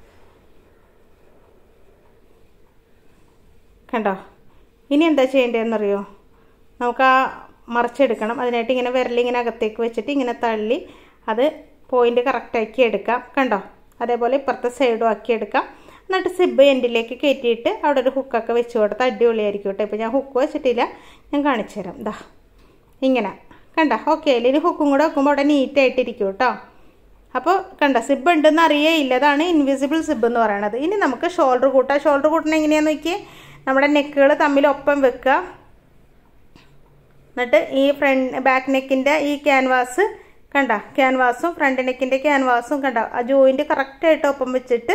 കണ്ടോ ഇനി എന്താ ചെയ്യേണ്ടതെന്നറിയോ നമുക്ക് ആ മറിച്ചെടുക്കണം അതിനായിട്ട് ഇങ്ങനെ വിരലിങ്ങനെ അകത്തേക്ക് വെച്ചിട്ട് ഇങ്ങനെ തള്ളി അത് പോയിന്റ് കറക്റ്റാക്കി എടുക്കാം കണ്ടോ അതേപോലെ ഇപ്പുറത്തെ സൈഡും ആക്കി എടുക്കാം എന്നിട്ട് സിബ് എൻഡിലേക്ക് കയറ്റിയിട്ട് അവിടെ ഒരു ഹുക്കൊക്കെ വെച്ച് കൊടുത്ത് അടിപൊളിയായിരിക്കും കേട്ടോ ഇപ്പോൾ ഞാൻ ഹുക്ക് വെച്ചിട്ടില്ല ഞാൻ കാണിച്ചു തരാം ദാ ഇങ്ങനെ കണ്ട ഓക്കെ ഇനി ഹുക്കും കൂടെ വെക്കുമ്പോൾ അവിടെ നീറ്റായിട്ടിരിക്കും കേട്ടോ അപ്പോൾ കണ്ട സിബ് ഉണ്ടെന്ന് അറിയേയില്ല അതാണ് ഇൻവിസിബിൾ സിബ് എന്ന് പറയുന്നത് ഇനി നമുക്ക് ഷോൾഡർ കൂട്ടാം ഷോൾഡർ കൂട്ടണ എങ്ങനെയാണെന്ന് നോക്കിയേ നമ്മുടെ നെക്കുകൾ തമ്മിൽ ഒപ്പം വെക്കുക എന്നിട്ട് ഈ ഫ്രണ്ട് ബാക്ക് നെക്കിൻ്റെ ഈ ക്യാൻവാസ് കണ്ട ക്യാൻവാസും ഫ്രണ്ട് നെക്കിൻ്റെ ക്യാൻവാസും കണ്ട ആ ജോയിൻറ്റ് കറക്റ്റായിട്ട് ഒപ്പം വെച്ചിട്ട്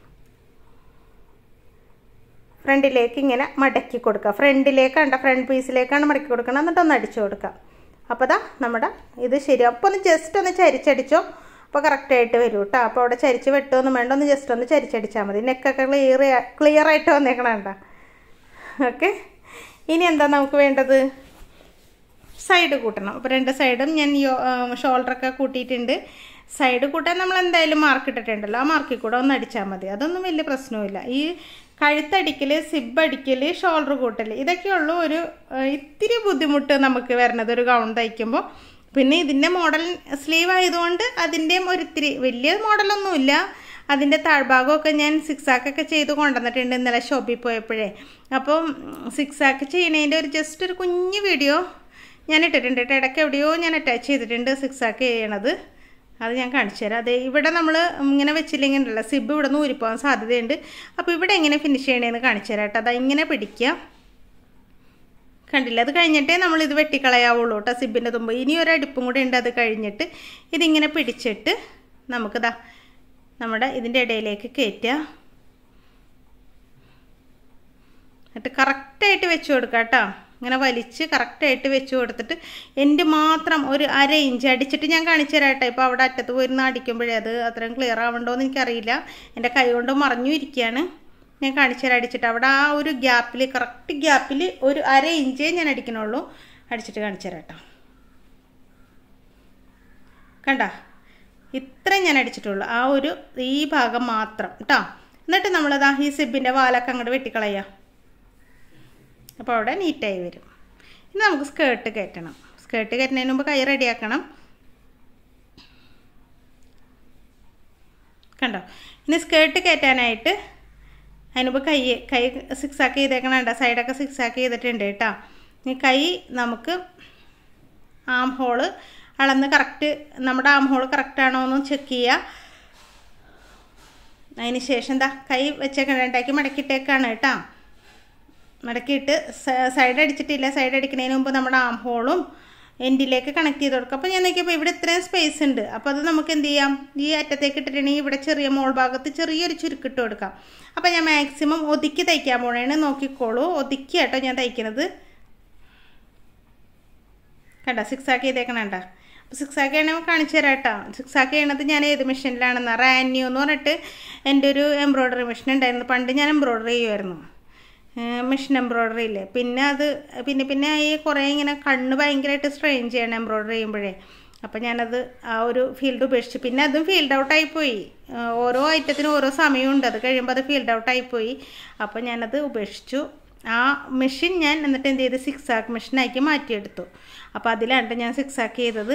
ഫ്രണ്ടിലേക്ക് ഇങ്ങനെ മടക്കി കൊടുക്കുക ഫ്രണ്ടിലേക്ക് കണ്ട ഫ്രണ്ട് പീസിലേക്കാണ് മടക്കി കൊടുക്കണം എന്നിട്ട് ഒന്ന് അടിച്ചു കൊടുക്കുക അപ്പോൾ ദാ നമ്മുടെ ഇത് ശരി അപ്പോൾ ഒന്ന് ജസ്റ്റ് ഒന്ന് ചരിച്ചടിച്ചോ അപ്പോൾ കറക്റ്റായിട്ട് വരും കേട്ടോ അപ്പോൾ അവിടെ ചരിച്ച് വെട്ടുമൊന്നും വേണ്ട ഒന്ന് ജസ്റ്റ് ഒന്ന് ചരിച്ചടിച്ചാൽ മതി നെക്കൊക്കെ ക്ലിയർ ക്ലിയർ ആയിട്ട് വന്നേക്കണണ്ട ഓക്കെ ഇനി എന്താ നമുക്ക് വേണ്ടത് സൈഡ് കൂട്ടണം അപ്പോൾ രണ്ട് സൈഡും ഞാൻ ഷോൾഡറൊക്കെ കൂട്ടിയിട്ടുണ്ട് സൈഡ് കൂട്ടാൻ നമ്മൾ എന്തായാലും മാർക്ക് ഇട്ടിട്ടുണ്ടല്ലോ ആ മാർക്കിൽ കൂടെ ഒന്ന് അടിച്ചാൽ മതി അതൊന്നും വലിയ പ്രശ്നവുമില്ല ഈ കഴുത്തടിക്കൽ സിബ് അടിക്കൽ ഷോൾഡർ കൂട്ടൽ ഇതൊക്കെയുള്ളൂ ഒരു ഇത്തിരി ബുദ്ധിമുട്ട് നമുക്ക് വരണത് ഒരു ഗൗൺ തയ്ക്കുമ്പോൾ പിന്നെ ഇതിൻ്റെ മോഡൽ സ്ലീവ് ആയതുകൊണ്ട് അതിൻ്റെയും ഒരിത്തിരി വലിയ മോഡലൊന്നുമില്ല അതിൻ്റെ താഴ്ഭാഗമൊക്കെ ഞാൻ സിക്സ് ആക്കൊക്കെ ചെയ്ത് കൊണ്ടുവന്നിട്ടുണ്ട് ഇന്നലെ ഷോപ്പിൽ പോയപ്പോഴേ അപ്പം സിക്സ് ആക്ക് ചെയ്യണതിൻ്റെ ഒരു ജസ്റ്റ് ഒരു കുഞ്ഞു വീഡിയോ ഞാൻ ഇട്ടിട്ടുണ്ട് കേട്ടോ ഇടയ്ക്ക് എവിടെയോ ഞാൻ അറ്റാച്ച് ചെയ്തിട്ടുണ്ട് സിക്സ് ആക്ക് ചെയ്യണത് അത് ഞാൻ കാണിച്ചു തരാം അതെ ഇവിടെ നമ്മൾ ഇങ്ങനെ വെച്ചില്ലെങ്കിൽ ഉണ്ടല്ലോ സിബ് ഇവിടെ നിന്ന് ഊരിപ്പോകാൻ സാധ്യതയുണ്ട് അപ്പോൾ ഇവിടെ എങ്ങനെ ഫിനിഷ് ചെയ്യണേന്ന് കാണിച്ചു തരാം കേട്ടോ അത് ഇങ്ങനെ പിടിക്കുക കണ്ടില്ല അത് കഴിഞ്ഞിട്ടേ നമ്മൾ ഇത് വെട്ടിക്കളയാവുള്ളൂ കേട്ടോ സിബിൻ്റെ തുമ്പ് ഇനി ഒരു അടുപ്പും കൂടെ ഉണ്ട് അത് കഴിഞ്ഞിട്ട് ഇതിങ്ങനെ പിടിച്ചിട്ട് നമുക്കിതാ നമ്മുടെ ഇതിൻ്റെ ഇടയിലേക്ക് കയറ്റുക എന്നിട്ട് കറക്റ്റായിട്ട് വെച്ച് കൊടുക്കുക കേട്ടോ ഇങ്ങനെ വലിച്ച് കറക്റ്റായിട്ട് വെച്ച് കൊടുത്തിട്ട് എൻ്റെ മാത്രം ഒരു അര ഇഞ്ച് അടിച്ചിട്ട് ഞാൻ കാണിച്ചു തരാം കേട്ടോ ഇപ്പോൾ അവിടെ അറ്റത്ത് പോയിരുന്ന് അടിക്കുമ്പോഴേ അത് അത്രയും ക്ലിയർ ആവണ്ടോയെന്ന് എനിക്കറിയില്ല എൻ്റെ കൈ കൊണ്ട് മറിഞ്ഞു ഇരിക്കുകയാണ് ഞാൻ കാണിച്ചു തരാം അടിച്ചിട്ട് അവിടെ ആ ഒരു ഗ്യാപ്പിൽ കറക്റ്റ് ഗ്യാപ്പിൽ ഒരു അര ഇഞ്ചേ ഞാൻ അടിക്കണുള്ളൂ അടിച്ചിട്ട് കാണിച്ചു തരാം കേട്ടോ കണ്ട ഇത്ര ഞാൻ അടിച്ചിട്ടുള്ളൂ ആ ഒരു ഈ ഭാഗം മാത്രം കേട്ടോ എന്നിട്ട് നമ്മളത് ഈ സിബിൻ്റെ വാലൊക്കെ അങ്ങോട്ട് വെട്ടിക്കളയാം അപ്പോൾ അവിടെ നീറ്റായി വരും ഇനി നമുക്ക് സ്കേർട്ട് കയറ്റണം സ്കേർട്ട് കയറ്റുന്നതിന് മുമ്പ് കൈ റെഡിയാക്കണം കണ്ടോ ഇനി സ്കേർട്ട് കയറ്റാനായിട്ട് അതിനുമ്പ് കൈ കൈ സിക്സ് ആക്കി ചെയ്തേക്കണം കേട്ടോ സൈഡൊക്കെ സിക്സ് ആക്കി ചെയ്തിട്ടുണ്ട് കേട്ടോ ഇനി കൈ നമുക്ക് ആം ഹോള് അളന്ന് കറക്റ്റ് നമ്മുടെ ആം ഹോൾ കറക്റ്റാണോ എന്ന് ചെക്ക് ചെയ്യുക അതിന് ശേഷം എന്താ കൈ വെച്ചേക്കണം രണ്ടാക്കി മടക്കിയിട്ടേക്കാണ് കേട്ടോ മടക്കിയിട്ട് സൈഡ് അടിച്ചിട്ടില്ല സൈഡ് അടിക്കുന്നതിന് മുമ്പ് നമ്മുടെ ആം ഹോളും എൻഡിലേക്ക് കണക്ട് ചെയ്ത് കൊടുക്കുക അപ്പോൾ ഞാൻ നോക്കിയപ്പോൾ ഇവിടെ ഇത്രയും സ്പേസ് ഉണ്ട് അപ്പോൾ അത് നമുക്ക് എന്ത് ചെയ്യാം ഈ അറ്റത്തേക്ക് ഇട്ടിട്ടുണ്ടെങ്കിൽ ഇവിടെ ചെറിയ മോൾ ഭാഗത്ത് ചെറിയൊരു ചുരുക്കിട്ട് കൊടുക്കാം അപ്പോൾ ഞാൻ മാക്സിമം ഒതുക്കി തയ്ക്കാൻ പോണേണ് നോക്കിക്കോളൂ ഒതുക്കി കേട്ടോ ഞാൻ തയ്ക്കുന്നത് കണ്ട സിക്സ് ആക്കി ചെയ്തേക്കണണ്ട അപ്പോൾ സിക്സ് ആക്കി ആണെങ്കിൽ കാണിച്ചു തരാം കേട്ടോ സിക്സ് ആക്കി ചെയ്യണത് ഞാൻ ഏത് മെഷീനിലാണെന്ന് റാന്യൂ എന്ന് പറഞ്ഞിട്ട് എൻ്റെ ഒരു എംബ്രോയ്ഡറി മെഷീൻ ഉണ്ടായിരുന്നു പണ്ട് ഞാൻ എംബ്രോയ്ഡറി ചെയ്യുമായിരുന്നു മെഷീൻ എംബ്രോയ്ഡറി ഇല്ലേ പിന്നെ അത് പിന്നെ പിന്നെ ഈ കുറേ ഇങ്ങനെ കണ്ണ് ഭയങ്കരമായിട്ട് സ്ട്രെയിൻ ചെയ്യണം എംബ്രോയ്ഡറി ചെയ്യുമ്പോഴേ അപ്പം ഞാനത് ആ ഒരു ഫീൽഡ് ഉപേക്ഷിച്ചു പിന്നെ അതും ഫീൽഡ് ഔട്ടായിപ്പോയി ഓരോ ഐറ്റത്തിനും ഓരോ സമയമുണ്ട് അത് കഴിയുമ്പോൾ അത് ഫീൽഡ് ഔട്ടായിപ്പോയി അപ്പം ഞാനത് ഉപേക്ഷിച്ചു ആ മെഷീൻ ഞാൻ എന്നിട്ട് എന്ത് ചെയ്ത് സിക്സ് ആക്ക് മെഷീനാക്കി മാറ്റിയെടുത്തു അപ്പോൾ അതിലാണ് ഞാൻ സിക്സ് ആക്ക് ചെയ്തത്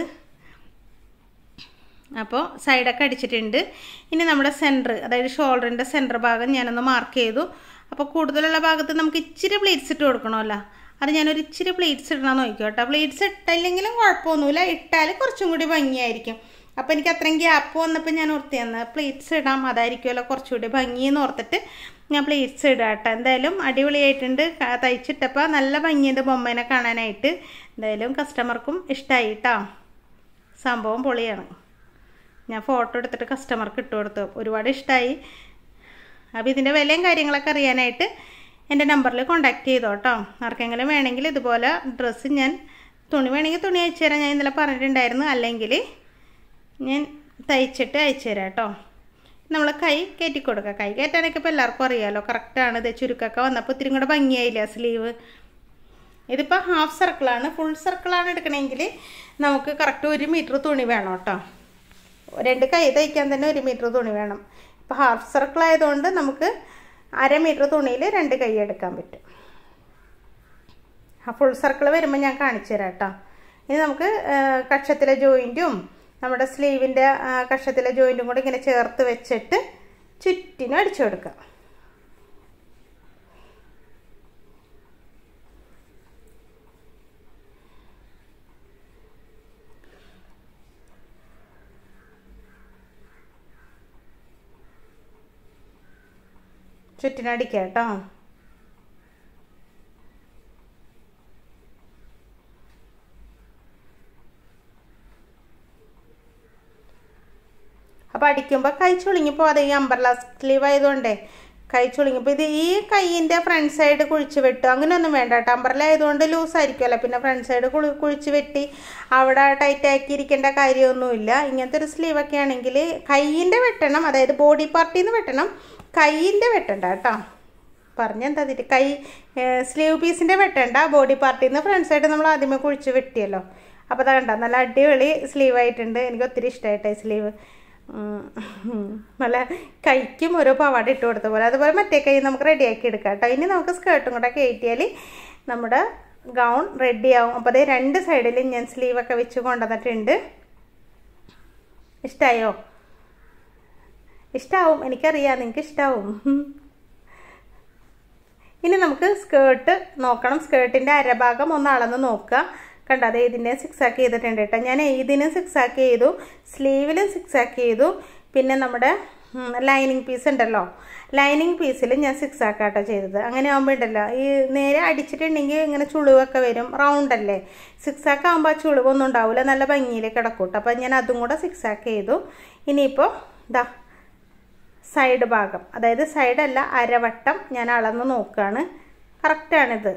അപ്പോൾ സൈഡൊക്കെ അടിച്ചിട്ടുണ്ട് ഇനി നമ്മുടെ സെൻറ്റർ അതായത് ഷോൾഡറിൻ്റെ സെൻറ്റർ ഭാഗം ഞാനൊന്ന് മാർക്ക് ചെയ്തു അപ്പോൾ കൂടുതലുള്ള ഭാഗത്ത് നമുക്ക് ഇച്ചിരി പ്ലേറ്റ്സ് ഇട്ട് കൊടുക്കണമല്ലോ അത് ഞാനൊരു ഇച്ചിരി പ്ലേറ്റ്സ് ഇടണം നോക്കിയോ കേട്ടോ പ്ലേറ്റ്സ് ഇട്ടില്ലെങ്കിലും കുഴപ്പമൊന്നുമില്ല ഇട്ടാൽ കുറച്ചും കൂടി ഭംഗിയായിരിക്കും അപ്പോൾ എനിക്ക് അത്രയും ഗ്യാപ്പ് വന്നപ്പോൾ ഞാൻ ഓർത്തി തന്ന പ്ലേറ്റ്സ് ഇടാം അതായിരിക്കുമല്ലോ കുറച്ചുകൂടി ഭംഗിയെന്ന് ഓർത്തിട്ട് ഞാൻ പ്ലേറ്റ്സ് ഇടാം കേട്ടോ എന്തായാലും അടിപൊളിയായിട്ടുണ്ട് തയ്ച്ചിട്ടപ്പോൾ നല്ല ഭംഗിയുണ്ട് ബൊമ്മേനെ കാണാനായിട്ട് എന്തായാലും കസ്റ്റമർക്കും ഇഷ്ടമായി കേട്ടോ സംഭവം പൊളിയാണ് ഞാൻ ഫോട്ടോ എടുത്തിട്ട് കസ്റ്റമർക്ക് ഇട്ട് കൊടുത്തു ഒരുപാട് ഇഷ്ടമായി അപ്പോൾ ഇതിൻ്റെ വിലയും കാര്യങ്ങളൊക്കെ അറിയാനായിട്ട് എൻ്റെ നമ്പറിൽ കോൺടാക്റ്റ് ചെയ്തോ കേട്ടോ ആർക്കെങ്കിലും വേണമെങ്കിൽ ഇതുപോലെ ഡ്രസ്സ് ഞാൻ തുണി വേണമെങ്കിൽ തുണി അയച്ചു തരാം ഞാൻ ഇന്നലെ പറഞ്ഞിട്ടുണ്ടായിരുന്നു അല്ലെങ്കിൽ ഞാൻ തയ്ച്ചിട്ട് അയച്ചു തരാം കേട്ടോ നമ്മൾ കൈ കയറ്റി കൊടുക്കുക കൈ കയറ്റാനൊക്കെ ഇപ്പോൾ എല്ലാവർക്കും അറിയാമല്ലോ കറക്റ്റാണ് ഇത് ചുരുക്കൊക്കെ വന്നപ്പോൾ ഇത്തിരി കൂടെ ഭംഗിയായില്ല സ്ലീവ് ഇതിപ്പോൾ ഹാഫ് സർക്കിളാണ് ഫുൾ സർക്കിളാണ് എടുക്കണമെങ്കിൽ നമുക്ക് കറക്റ്റ് ഒരു മീറ്റർ തുണി വേണം കേട്ടോ രണ്ട് കൈ തയ്ക്കാൻ തന്നെ ഒരു മീറ്റർ തുണി വേണം ഇപ്പോൾ ഹാഫ് സർക്കിൾ ആയതുകൊണ്ട് നമുക്ക് അര മീറ്റർ തുണിയിൽ രണ്ട് കൈ എടുക്കാൻ പറ്റും ആ ഫുൾ സർക്കിൾ വരുമ്പോൾ ഞാൻ കാണിച്ചു തരാം കേട്ടോ ഇനി നമുക്ക് കക്ഷത്തിലെ ജോയിൻറ്റും നമ്മുടെ സ്ലീവിൻ്റെ കക്ഷത്തിലെ ജോയിൻറ്റും കൂടെ ഇങ്ങനെ ചേർത്ത് വെച്ചിട്ട് ചുറ്റിനും അടിച്ചു കൊടുക്കാം ചുറ്റിനടിക്കുക കേട്ടോ അപ്പോൾ അടിക്കുമ്പോൾ കൈ ചുളുങ്ങി പോവാതെ ഈ അമ്പർല സ്ലീവ് ആയതുകൊണ്ടേ കൈ ചുളുങ്ങിപ്പോൾ ഇത് ഈ കൈയിൻ്റെ ഫ്രണ്ട് സൈഡ് കുഴിച്ച് വെട്ടും അങ്ങനെയൊന്നും വേണ്ട കേട്ടോ അമ്പർല ആയതുകൊണ്ട് ലൂസ് ആയിരിക്കുമല്ലോ പിന്നെ ഫ്രണ്ട് സൈഡ് കുളി കുഴിച്ച് വെട്ടി അവിടെ ടൈറ്റ് ആക്കി ഇരിക്കേണ്ട കാര്യമൊന്നുമില്ല ഇങ്ങനത്തെ ഒരു സ്ലീവൊക്കെ ആണെങ്കിൽ കൈയിൻ്റെ വെട്ടണം അതായത് ബോഡി പാർട്ടിൽ നിന്ന് വെട്ടണം കൈയിൻ്റെ വെട്ടണ്ട കേട്ടോ പറഞ്ഞെന്താ അതിട്ട് കൈ സ്ലീവ് പീസിൻ്റെ വെട്ടണ്ട ബോഡി പാർട്ടിൽ നിന്ന് ഫ്രണ്ട് സൈഡ് നമ്മൾ ആദ്യമേ കുഴിച്ച് വെട്ടിയല്ലോ അപ്പോൾ അത് കണ്ട നല്ല അടിപൊളി സ്ലീവ് ആയിട്ടുണ്ട് എനിക്ക് ഒത്തിരി ഇഷ്ടമായിട്ടെ സ്ലീവ് നല്ല കൈക്കും ഓരോ പാവാട ഇട്ട് കൊടുത്ത പോലെ അതുപോലെ മറ്റേ കൈ നമുക്ക് റെഡിയാക്കി എടുക്കാം കേട്ടോ ഇനി നമുക്ക് സ്കേർട്ടും കൂടെ കയറ്റിയാൽ നമ്മുടെ ഗൗൺ റെഡിയാവും അപ്പോൾ അതേ രണ്ട് സൈഡിലും ഞാൻ സ്ലീവൊക്കെ വെച്ച് കൊണ്ടുവന്നിട്ടുണ്ട് ഇഷ്ടമായോ ഇഷ്ടാവും എനിക്കറിയാം നിങ്ങൾക്ക് ഇഷ്ടാവും ഇനി നമുക്ക് സ്കേർട്ട് നോക്കണം സ്കേർട്ടിൻ്റെ അരഭാഗം ഒന്ന് അളന്ന് നോക്കുക കണ്ട അതെ ഇതിനെ സിക്സ് ആക്കി ചെയ്തിട്ടുണ്ട് കേട്ടോ ഞാൻ ഇതിനും സിക്സ് ആക്കി ചെയ്തു സ്ലീവിലും സിക്സ് ആക്കി ചെയ്തു പിന്നെ നമ്മുടെ ലൈനിങ് പീസ് ഉണ്ടല്ലോ ലൈനിങ് പീസിൽ ഞാൻ സിക്സ് ആക്കാട്ടോ ചെയ്തത് അങ്ങനെ ആകുമ്പോൾ ഉണ്ടല്ലോ ഈ നേരെ അടിച്ചിട്ടുണ്ടെങ്കിൽ ഇങ്ങനെ ചുളിവൊക്കെ വരും റൗണ്ട് അല്ലേ സിക്സ് ആക്ക് ആകുമ്പോൾ ആ ചുളിവൊന്നും ഉണ്ടാവില്ല നല്ല ഭംഗിയിൽ കിടക്കൂട്ടോ അപ്പം ഞാൻ അതും കൂടെ സിക്സ് ആക്ക് ചെയ്തു ഇനിയിപ്പോൾ ഇതാ സൈഡ് ഭാഗം അതായത് സൈഡല്ല അരവട്ടം ഞാൻ അളന്ന് നോക്കുകയാണ് കറക്റ്റാണിത്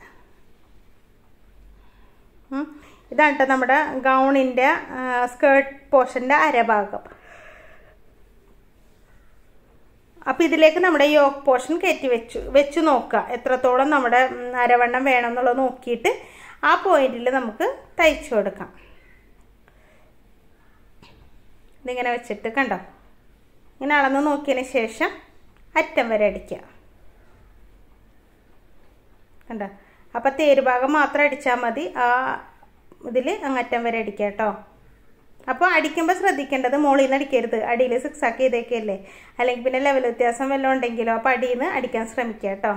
ഇതാണ് കേട്ടോ നമ്മുടെ ഗൗണിൻ്റെ സ്കേർട്ട് പോർഷൻ്റെ അരഭാഗം അപ്പോൾ ഇതിലേക്ക് നമ്മുടെ യോക്ക് പോർഷൻ കയറ്റി വെച്ചു വെച്ച് നോക്കുക എത്രത്തോളം നമ്മുടെ അരവണ്ണം വേണം എന്നുള്ളത് നോക്കിയിട്ട് ആ പോയിന്റിൽ നമുക്ക് തയ്ച്ചു കൊടുക്കാം ഇതിങ്ങനെ വെച്ചിട്ട് കണ്ടോ ഇങ്ങനെ അളന്ന് നോക്കിയതിന് ശേഷം അറ്റം വരെ അടിക്കുക കണ്ടോ അപ്പം തേരുഭാഗം മാത്രം അടിച്ചാൽ മതി ആ ഇതിൽ അങ്ങറ്റം വരെ അടിക്കുക കേട്ടോ അപ്പോൾ അടിക്കുമ്പോൾ ശ്രദ്ധിക്കേണ്ടത് മുകളിൽ നിന്ന് അടിക്കരുത് അടിയിൽ സിക്സ് ആക്കി ചെയ്തേക്കല്ലേ അല്ലെങ്കിൽ പിന്നെ ലെവൽ വ്യത്യാസം വല്ലതും ഉണ്ടെങ്കിലോ അപ്പോൾ അടിയിൽ നിന്ന് അടിക്കാൻ ശ്രമിക്കുക കേട്ടോ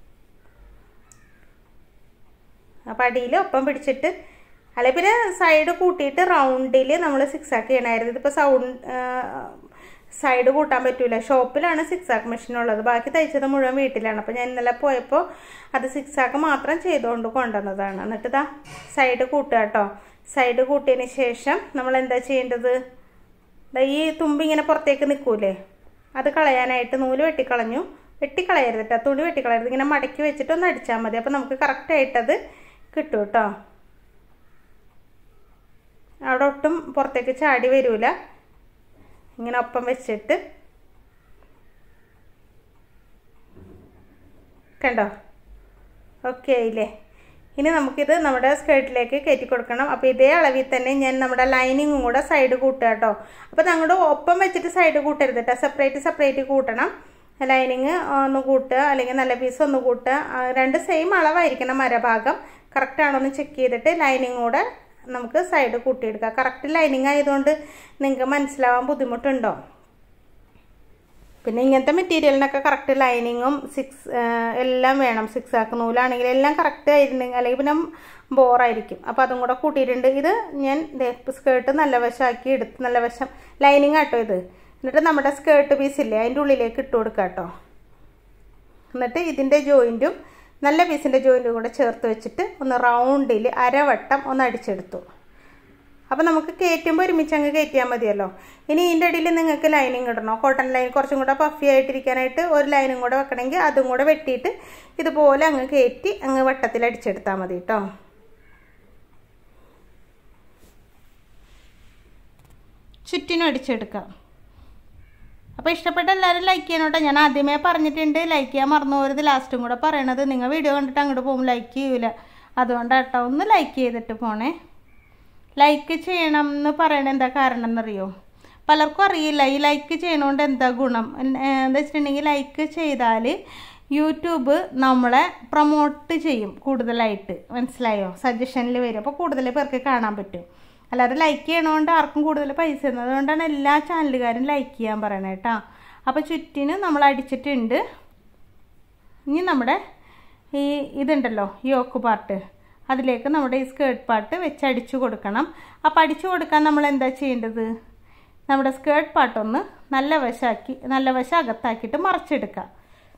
അപ്പം അടിയിൽ ഒപ്പം പിടിച്ചിട്ട് അല്ലെ പിന്നെ സൈഡ് കൂട്ടിയിട്ട് റൗണ്ടിൽ നമ്മൾ സിക്സ് ആക്കി ചെയ്യണമായിരുന്നു ഇതിപ്പോൾ സൗണ്ട് സൈഡ് കൂട്ടാൻ പറ്റൂല ഷോപ്പിലാണ് സിക്സ് ആക്ക് മെഷീൻ ഉള്ളത് ബാക്കി തയ്ച്ചത് മുഴുവൻ വീട്ടിലാണ് അപ്പോൾ ഞാൻ ഇന്നലെ പോയപ്പോൾ അത് സിക്സ് ആക്ക് മാത്രം ചെയ്തുകൊണ്ട് കൊണ്ടുവന്നതാണ് എന്നിട്ട് ഇതാ സൈഡ് കൂട്ടുക കേട്ടോ സൈഡ് കൂട്ടിയതിന് ശേഷം നമ്മൾ എന്താ ചെയ്യേണ്ടത് ഈ തുമ്പി ഇങ്ങനെ പുറത്തേക്ക് നിൽക്കൂലേ അത് കളയാനായിട്ട് നൂല് വെട്ടിക്കളഞ്ഞു വെട്ടിക്കളയരുത് കേട്ടോ തുണി വെട്ടിക്കളയരുത് ഇങ്ങനെ മടക്കി വെച്ചിട്ട് ഒന്ന് അടിച്ചാൽ മതി അപ്പോൾ നമുക്ക് കറക്റ്റായിട്ടത് കിട്ടും കേട്ടോ അവിടെ ഒട്ടും പുറത്തേക്ക് ചാടി വരൂല ഇങ്ങനെ ഒപ്പം വെച്ചിട്ട് കണ്ടോ ഓക്കെ ആയില്ലേ ഇനി നമുക്കിത് നമ്മുടെ സ്കേർട്ടിലേക്ക് കയറ്റി കൊടുക്കണം അപ്പോൾ ഇതേ അളവിൽ തന്നെ ഞാൻ നമ്മുടെ ലൈനിങ്ങും കൂടെ സൈഡ് കൂട്ടുക കേട്ടോ അപ്പോൾ ഞങ്ങളുടെ ഒപ്പം വെച്ചിട്ട് സൈഡ് കൂട്ടരുത് കേട്ടോ സെപ്പറേറ്റ് സെപ്പറേറ്റ് കൂട്ടണം ലൈനിങ് ഒന്ന് കൂട്ടുക അല്ലെങ്കിൽ നല്ല പീസ് ഒന്ന് കൂട്ടുക ആ, രണ്ട് സെയിം അളവായിരിക്കണം മരഭാഗം കറക്റ്റ് ആണോ എന്ന് ചെക്ക് ചെയ്തിട്ട് ലൈനിങ് കൂടെ നമുക്ക് സൈഡ് കൂട്ടിയെടുക്കാം കറക്റ്റ് ലൈനിങ് ആയതുകൊണ്ട് നിങ്ങൾക്ക് മനസ്സിലാവാൻ ബുദ്ധിമുട്ടുണ്ടോ പിന്നെ ഇങ്ങനത്തെ മെറ്റീരിയലിനൊക്കെ കറക്റ്റ് ലൈനിങ്ങും സിക്സ് എല്ലാം വേണം സിക്സ് ആക്ക് നൂലാണെങ്കിൽ എല്ലാം കറക്റ്റ് ആയിരുന്നെങ്കിൽ അല്ലെങ്കിൽ പിന്നെ ബോറായിരിക്കും അപ്പോൾ അതും കൂടെ കൂട്ടിയിട്ടുണ്ട് ഇത് ഞാൻ സ്കേർട്ട് നല്ല വശമാക്കി എടുത്ത് നല്ല വശം ലൈനിങ് ആട്ടോ ഇത് എന്നിട്ട് നമ്മുടെ സ്കേർട്ട് പീസില്ലേ അതിൻ്റെ ഉള്ളിലേക്ക് ഇട്ട് കൊടുക്കുക കേട്ടോ എന്നിട്ട് ഇതിൻ്റെ ജോയിൻറ്റും നല്ല പീസിൻ്റെ ജോയിൻറ്റും കൂടെ ചേർത്ത് വെച്ചിട്ട് ഒന്ന് റൗണ്ടിൽ അരവട്ടം ഒന്ന് അടിച്ചെടുത്തു അപ്പോൾ നമുക്ക് കയറ്റുമ്പോൾ ഒരുമിച്ച് അങ്ങ് കയറ്റിയാൽ മതിയല്ലോ ഇനി ഇതിൻ്റെ അടിയിൽ നിങ്ങൾക്ക് ലൈനിങ് ഇടണോ കോട്ടൺ ലൈൻ കുറച്ചും കൂടെ പഫി ആയിട്ടിരിക്കാനായിട്ട് ഒരു ലൈനും കൂടെ വെക്കണമെങ്കിൽ അതും കൂടെ വെട്ടിയിട്ട് ഇതുപോലെ അങ്ങ് കയറ്റി അങ്ങ് വട്ടത്തിൽ അടിച്ചെടുത്താൽ മതി കേട്ടോ ചുറ്റിനും അടിച്ചെടുക്കാം അപ്പോൾ ഇഷ്ടപ്പെട്ട എല്ലാവരും ലൈക്ക് ചെയ്യണം കേട്ടോ ഞാൻ ആദ്യമേ പറഞ്ഞിട്ടുണ്ട് ലൈക്ക് ചെയ്യാൻ മറന്നു പോകരുത് ലാസ്റ്റും കൂടെ പറയണത് നിങ്ങൾ വീഡിയോ കണ്ടിട്ട് അങ്ങോട്ട് പോകുമ്പോൾ ലൈക്ക് ചെയ്യൂല അതുകൊണ്ടാണ് കേട്ടോ ഒന്ന് ലൈക്ക് ചെയ്തിട്ട് പോണേ ലൈക്ക് ചെയ്യണം എന്ന് പറയണ എന്താ കാരണം എന്നറിയോ പലർക്കും അറിയില്ല ഈ ലൈക്ക് ചെയ്യണോണ്ട് എന്താ ഗുണം എന്ന് എന്താ വെച്ചിട്ടുണ്ടെങ്കിൽ ലൈക്ക് ചെയ്താൽ യൂട്യൂബ് നമ്മളെ പ്രൊമോട്ട് ചെയ്യും കൂടുതലായിട്ട് മനസ്സിലായോ സജഷനിൽ വരും അപ്പോൾ കൂടുതൽ പേർക്ക് കാണാൻ പറ്റും അല്ലാതെ ലൈക്ക് ചെയ്യണോണ്ട് ആർക്കും കൂടുതൽ പൈസ തരുന്നത് അതുകൊണ്ടാണ് എല്ലാ ചാനലുകാരും ലൈക്ക് ചെയ്യാൻ പറയണത് കേട്ടോ അപ്പോൾ ചുറ്റിന് നമ്മൾ അടിച്ചിട്ടുണ്ട് ഇനി നമ്മുടെ ഈ ഇതുണ്ടല്ലോ യോക്ക് പാർട്ട് അതിലേക്ക് നമ്മുടെ ഈ സ്കേർട്ട് പാർട്ട് വെച്ച് അടിച്ചു കൊടുക്കണം അപ്പോൾ അടിച്ചു കൊടുക്കാൻ നമ്മൾ എന്താ ചെയ്യേണ്ടത് നമ്മുടെ സ്കേർട്ട് പാർട്ടൊന്ന് നല്ല വശമാക്കി നല്ല വശം അകത്താക്കിയിട്ട് മറച്ചെടുക്കുക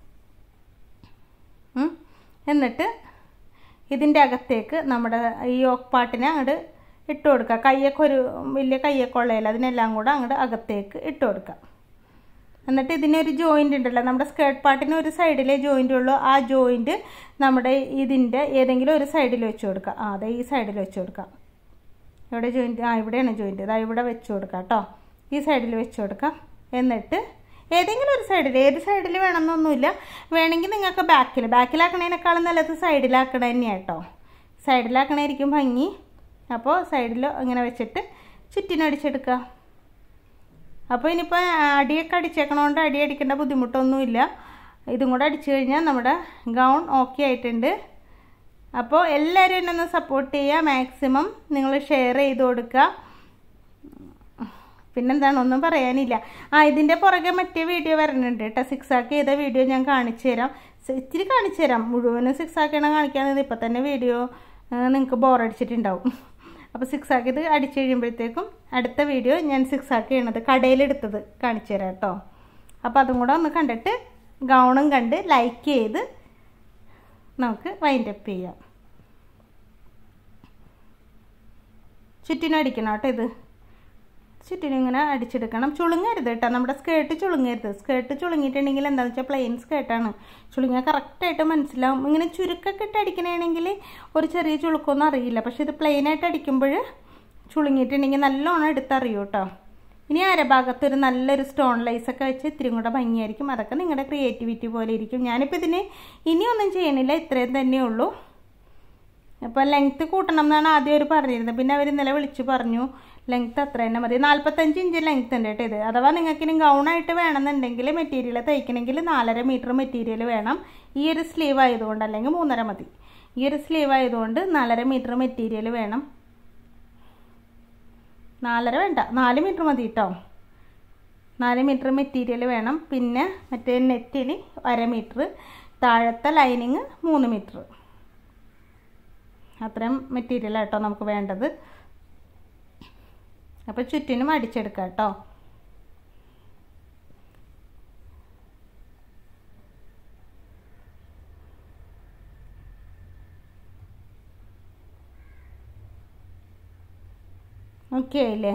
ഉം. എന്നിട്ട് ഇതിൻ്റെ അകത്തേക്ക് നമ്മുടെ ഈ യോക്ക് പാട്ടിനെ അങ്ങോട്ട് ഇട്ട് കൊടുക്കുക കയ്യൊക്കെ ഒരു വലിയ കയ്യൊക്കെ ഉള്ളതല്ല അതിനെല്ലാം കൂടെ അങ്ങോട്ട് അകത്തേക്ക് ഇട്ട് കൊടുക്കുക എന്നിട്ട് ഇതിനൊരു ജോയിൻ്റ് ഉണ്ടല്ലോ നമ്മുടെ സ്കേർട്ട് പാർട്ടിന് ഒരു സൈഡിലേ ജോയിൻ്റ് ഉള്ളൂ ആ ജോയിൻ്റ് നമ്മുടെ ഇതിൻ്റെ ഏതെങ്കിലും ഒരു സൈഡിൽ വെച്ച് കൊടുക്കുക ആ അതെ ഈ സൈഡിൽ വെച്ച് കൊടുക്കാം ഇവിടെ ജോയിൻ്റ് ആ ഇവിടെയാണ് ജോയിൻ്റ് ഇതാ ഇവിടെ വെച്ച് കൊടുക്കാം കേട്ടോ ഈ സൈഡിൽ വെച്ച് കൊടുക്കാം എന്നിട്ട് ഏതെങ്കിലും ഒരു സൈഡിൽ ഏത് സൈഡിൽ വേണമെന്നൊന്നുമില്ല വേണമെങ്കിൽ നിങ്ങൾക്ക് ബാക്കിൽ ബാക്കിലാക്കണേനേക്കാളും നല്ലത് സൈഡിലാക്കണ തന്നെയാണ് കേട്ടോ സൈഡിലാക്കണായിരിക്കും ഭംഗി അപ്പോൾ സൈഡിൽ ഇങ്ങനെ വെച്ചിട്ട് ചുറ്റിനടിച്ചെടുക്കുക അപ്പോൾ ഇനിയിപ്പോൾ അടിയൊക്കെ അടിച്ചേക്കണോണ്ട് അടി അടിക്കേണ്ട ബുദ്ധിമുട്ടൊന്നുമില്ല ഇതും കൂടെ അടിച്ചു കഴിഞ്ഞാൽ നമ്മുടെ ഗൗൺ ഓക്കെ ആയിട്ടുണ്ട് അപ്പോൾ എല്ലാവരും എന്നെ ഒന്ന് സപ്പോർട്ട് ചെയ്യുക മാക്സിമം നിങ്ങൾ ഷെയർ ചെയ്ത് കൊടുക്കുക പിന്നെന്താണ് ഒന്നും പറയാനില്ല ആ ഇതിൻ്റെ പുറകെ മറ്റേ വീഡിയോ വരുന്നുണ്ട് കേട്ടോ സിക്സ് ആക്ക് ചെയ്ത വീഡിയോ ഞാൻ കാണിച്ചു തരാം സ- ഇച്ചിരി കാണിച്ചു തരാം മുഴുവനും സിക്സ് ആക്കണം കാണിക്കാന്നത് ഇപ്പം തന്നെ വീഡിയോ നിങ്ങൾക്ക് ബോറടിച്ചിട്ടുണ്ടാവും അപ്പോൾ സിക്സ് ആക്കിയത് അടിച്ചു കഴിയുമ്പോഴത്തേക്കും അടുത്ത വീഡിയോ ഞാൻ സിക്സ് ആക്കി ചെയ്യണത് കടയിലെടുത്തത് കാണിച്ചു തരാം കേട്ടോ അപ്പോൾ അതും കൂടെ ഒന്ന് കണ്ടിട്ട് ഗൗണും കണ്ട് ലൈക്ക് ചെയ്ത് നമുക്ക് വൈൻഡപ്പ് ചെയ്യാം ചുറ്റിനടിക്കണം കേട്ടോ ഇത് ചുറ്റിനും ഇങ്ങനെ അടിച്ചെടുക്കണം ചുളുങ്ങരുത് കേട്ടോ നമ്മുടെ സ്കേർട്ട് ചുളുങ്ങരുത് സ്കേർട്ട് ചുളുങ്ങിയിട്ടുണ്ടെങ്കിൽ എന്താണെന്ന് വെച്ചാൽ പ്ലെയിൻ സ്കേർട്ടാണ് ചുളുങ്ങിയാൽ കറക്റ്റായിട്ട് മനസ്സിലാവും ഇങ്ങനെ ചുരുക്കൊക്കെ ഇട്ട് അടിക്കണമെങ്കിൽ ഒരു ചെറിയ ചുളുക്കൊന്നും അറിയില്ല പക്ഷെ ഇത് പ്ലെയിനായിട്ട് അടിക്കുമ്പോൾ ചുളുങ്ങിയിട്ടുണ്ടെങ്കിൽ നല്ലോണം എടുത്തറിയും കേട്ടോ ഇനി അരഭാഗത്ത് ഒരു നല്ലൊരു സ്റ്റോൺ ലൈസൊക്കെ വെച്ച് ഇത്തിരി കൂടെ ഭംഗിയായിരിക്കും അതൊക്കെ നിങ്ങളുടെ ക്രിയേറ്റിവിറ്റി പോലെ ഇരിക്കും ഞാനിപ്പോൾ ഇതിന് ഇനിയൊന്നും ചെയ്യണില്ല ഇത്രയും തന്നെ ഉള്ളൂ അപ്പോൾ ലെങ്ത്ത് കൂട്ടണം എന്നാണ് ആദ്യം അവർ പറഞ്ഞിരുന്നത് പിന്നെ അവർ ഇന്നലെ വിളിച്ച് പറഞ്ഞു ലെങ്ത്ത് അത്ര തന്നെ മതി നാൽപ്പത്തഞ്ച് ഇഞ്ച് ലെങ്ത്ത് ഉണ്ട് കേട്ടോ ഇത് അഥവാ നിങ്ങൾക്ക് ഇനി ഗൗണായിട്ട് വേണമെന്നുണ്ടെങ്കിൽ മെറ്റീരിയൽ തയ്ക്കണമെങ്കിൽ നാലര മീറ്റർ മെറ്റീരിയൽ വേണം ഈ ഒരു സ്ലീവ് ആയതുകൊണ്ട് അല്ലെങ്കിൽ മൂന്നര മതി ഈ ഒരു സ്ലീവ് ആയതുകൊണ്ട് നാലര മീറ്റർ മെറ്റീരിയൽ വേണം നാലര വേണ്ട നാല് മീറ്റർ മതി കേട്ടോ നാല് മീറ്റർ മെറ്റീരിയൽ വേണം പിന്നെ മറ്റേ നെറ്റിന് അര മീറ്റർ താഴത്തെ ലൈനിങ് മൂന്ന് മീറ്റർ അത്രയും മെറ്റീരിയലാണ് കേട്ടോ നമുക്ക് വേണ്ടത് അപ്പോൾ ചുറ്റിനും അടിച്ചെടുക്കാം കേട്ടോ ഓക്കെ ആയില്ലേ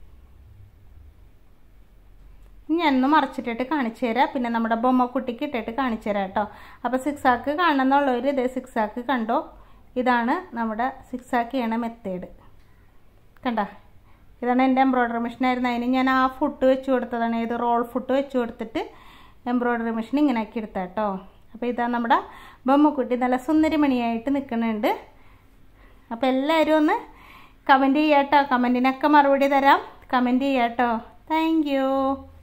ഞാനൊന്ന് മറച്ചിട്ടിട്ട് കാണിച്ചു തരാം പിന്നെ നമ്മുടെ ബൊമ്മക്കുട്ടിക്ക് ഇട്ടിട്ട് കാണിച്ചു തരാം കേട്ടോ അപ്പോൾ സിക്സ് ആക്ക് കാണുന്നുള്ളവർ ഇതേ സിക്സ് ആക്ക് കണ്ടോ ഇതാണ് നമ്മുടെ സിക്സ് ആക്ക് ചെയ്യണ മെത്തേഡ് കണ്ട ഇതാണ് എൻ്റെ എംബ്രോയ്ഡറി മെഷീനായിരുന്നു അതിന് ഞാൻ ആ ഫുട്ട് വെച്ച് കൊടുത്തതാണ് ഏത് റോൾ ഫുട്ട് വെച്ച് കൊടുത്തിട്ട് എംബ്രോയ്ഡറി മെഷീൻ ഇങ്ങനെ ആക്കി എടുത്ത കേട്ടോ അപ്പോൾ ഇതാ നമ്മുടെ ബൊമ്മക്കുട്ടി നല്ല സുന്ദരിമണിയായിട്ട് നിൽക്കുന്നുണ്ട് അപ്പോൾ എല്ലാവരും ഒന്ന് കമൻറ്റ് ചെയ്യാട്ടോ കമൻറ്റിനൊക്കെ മറുപടി തരാം കമൻറ്റ് ചെയ്യാട്ടോ താങ്ക് യു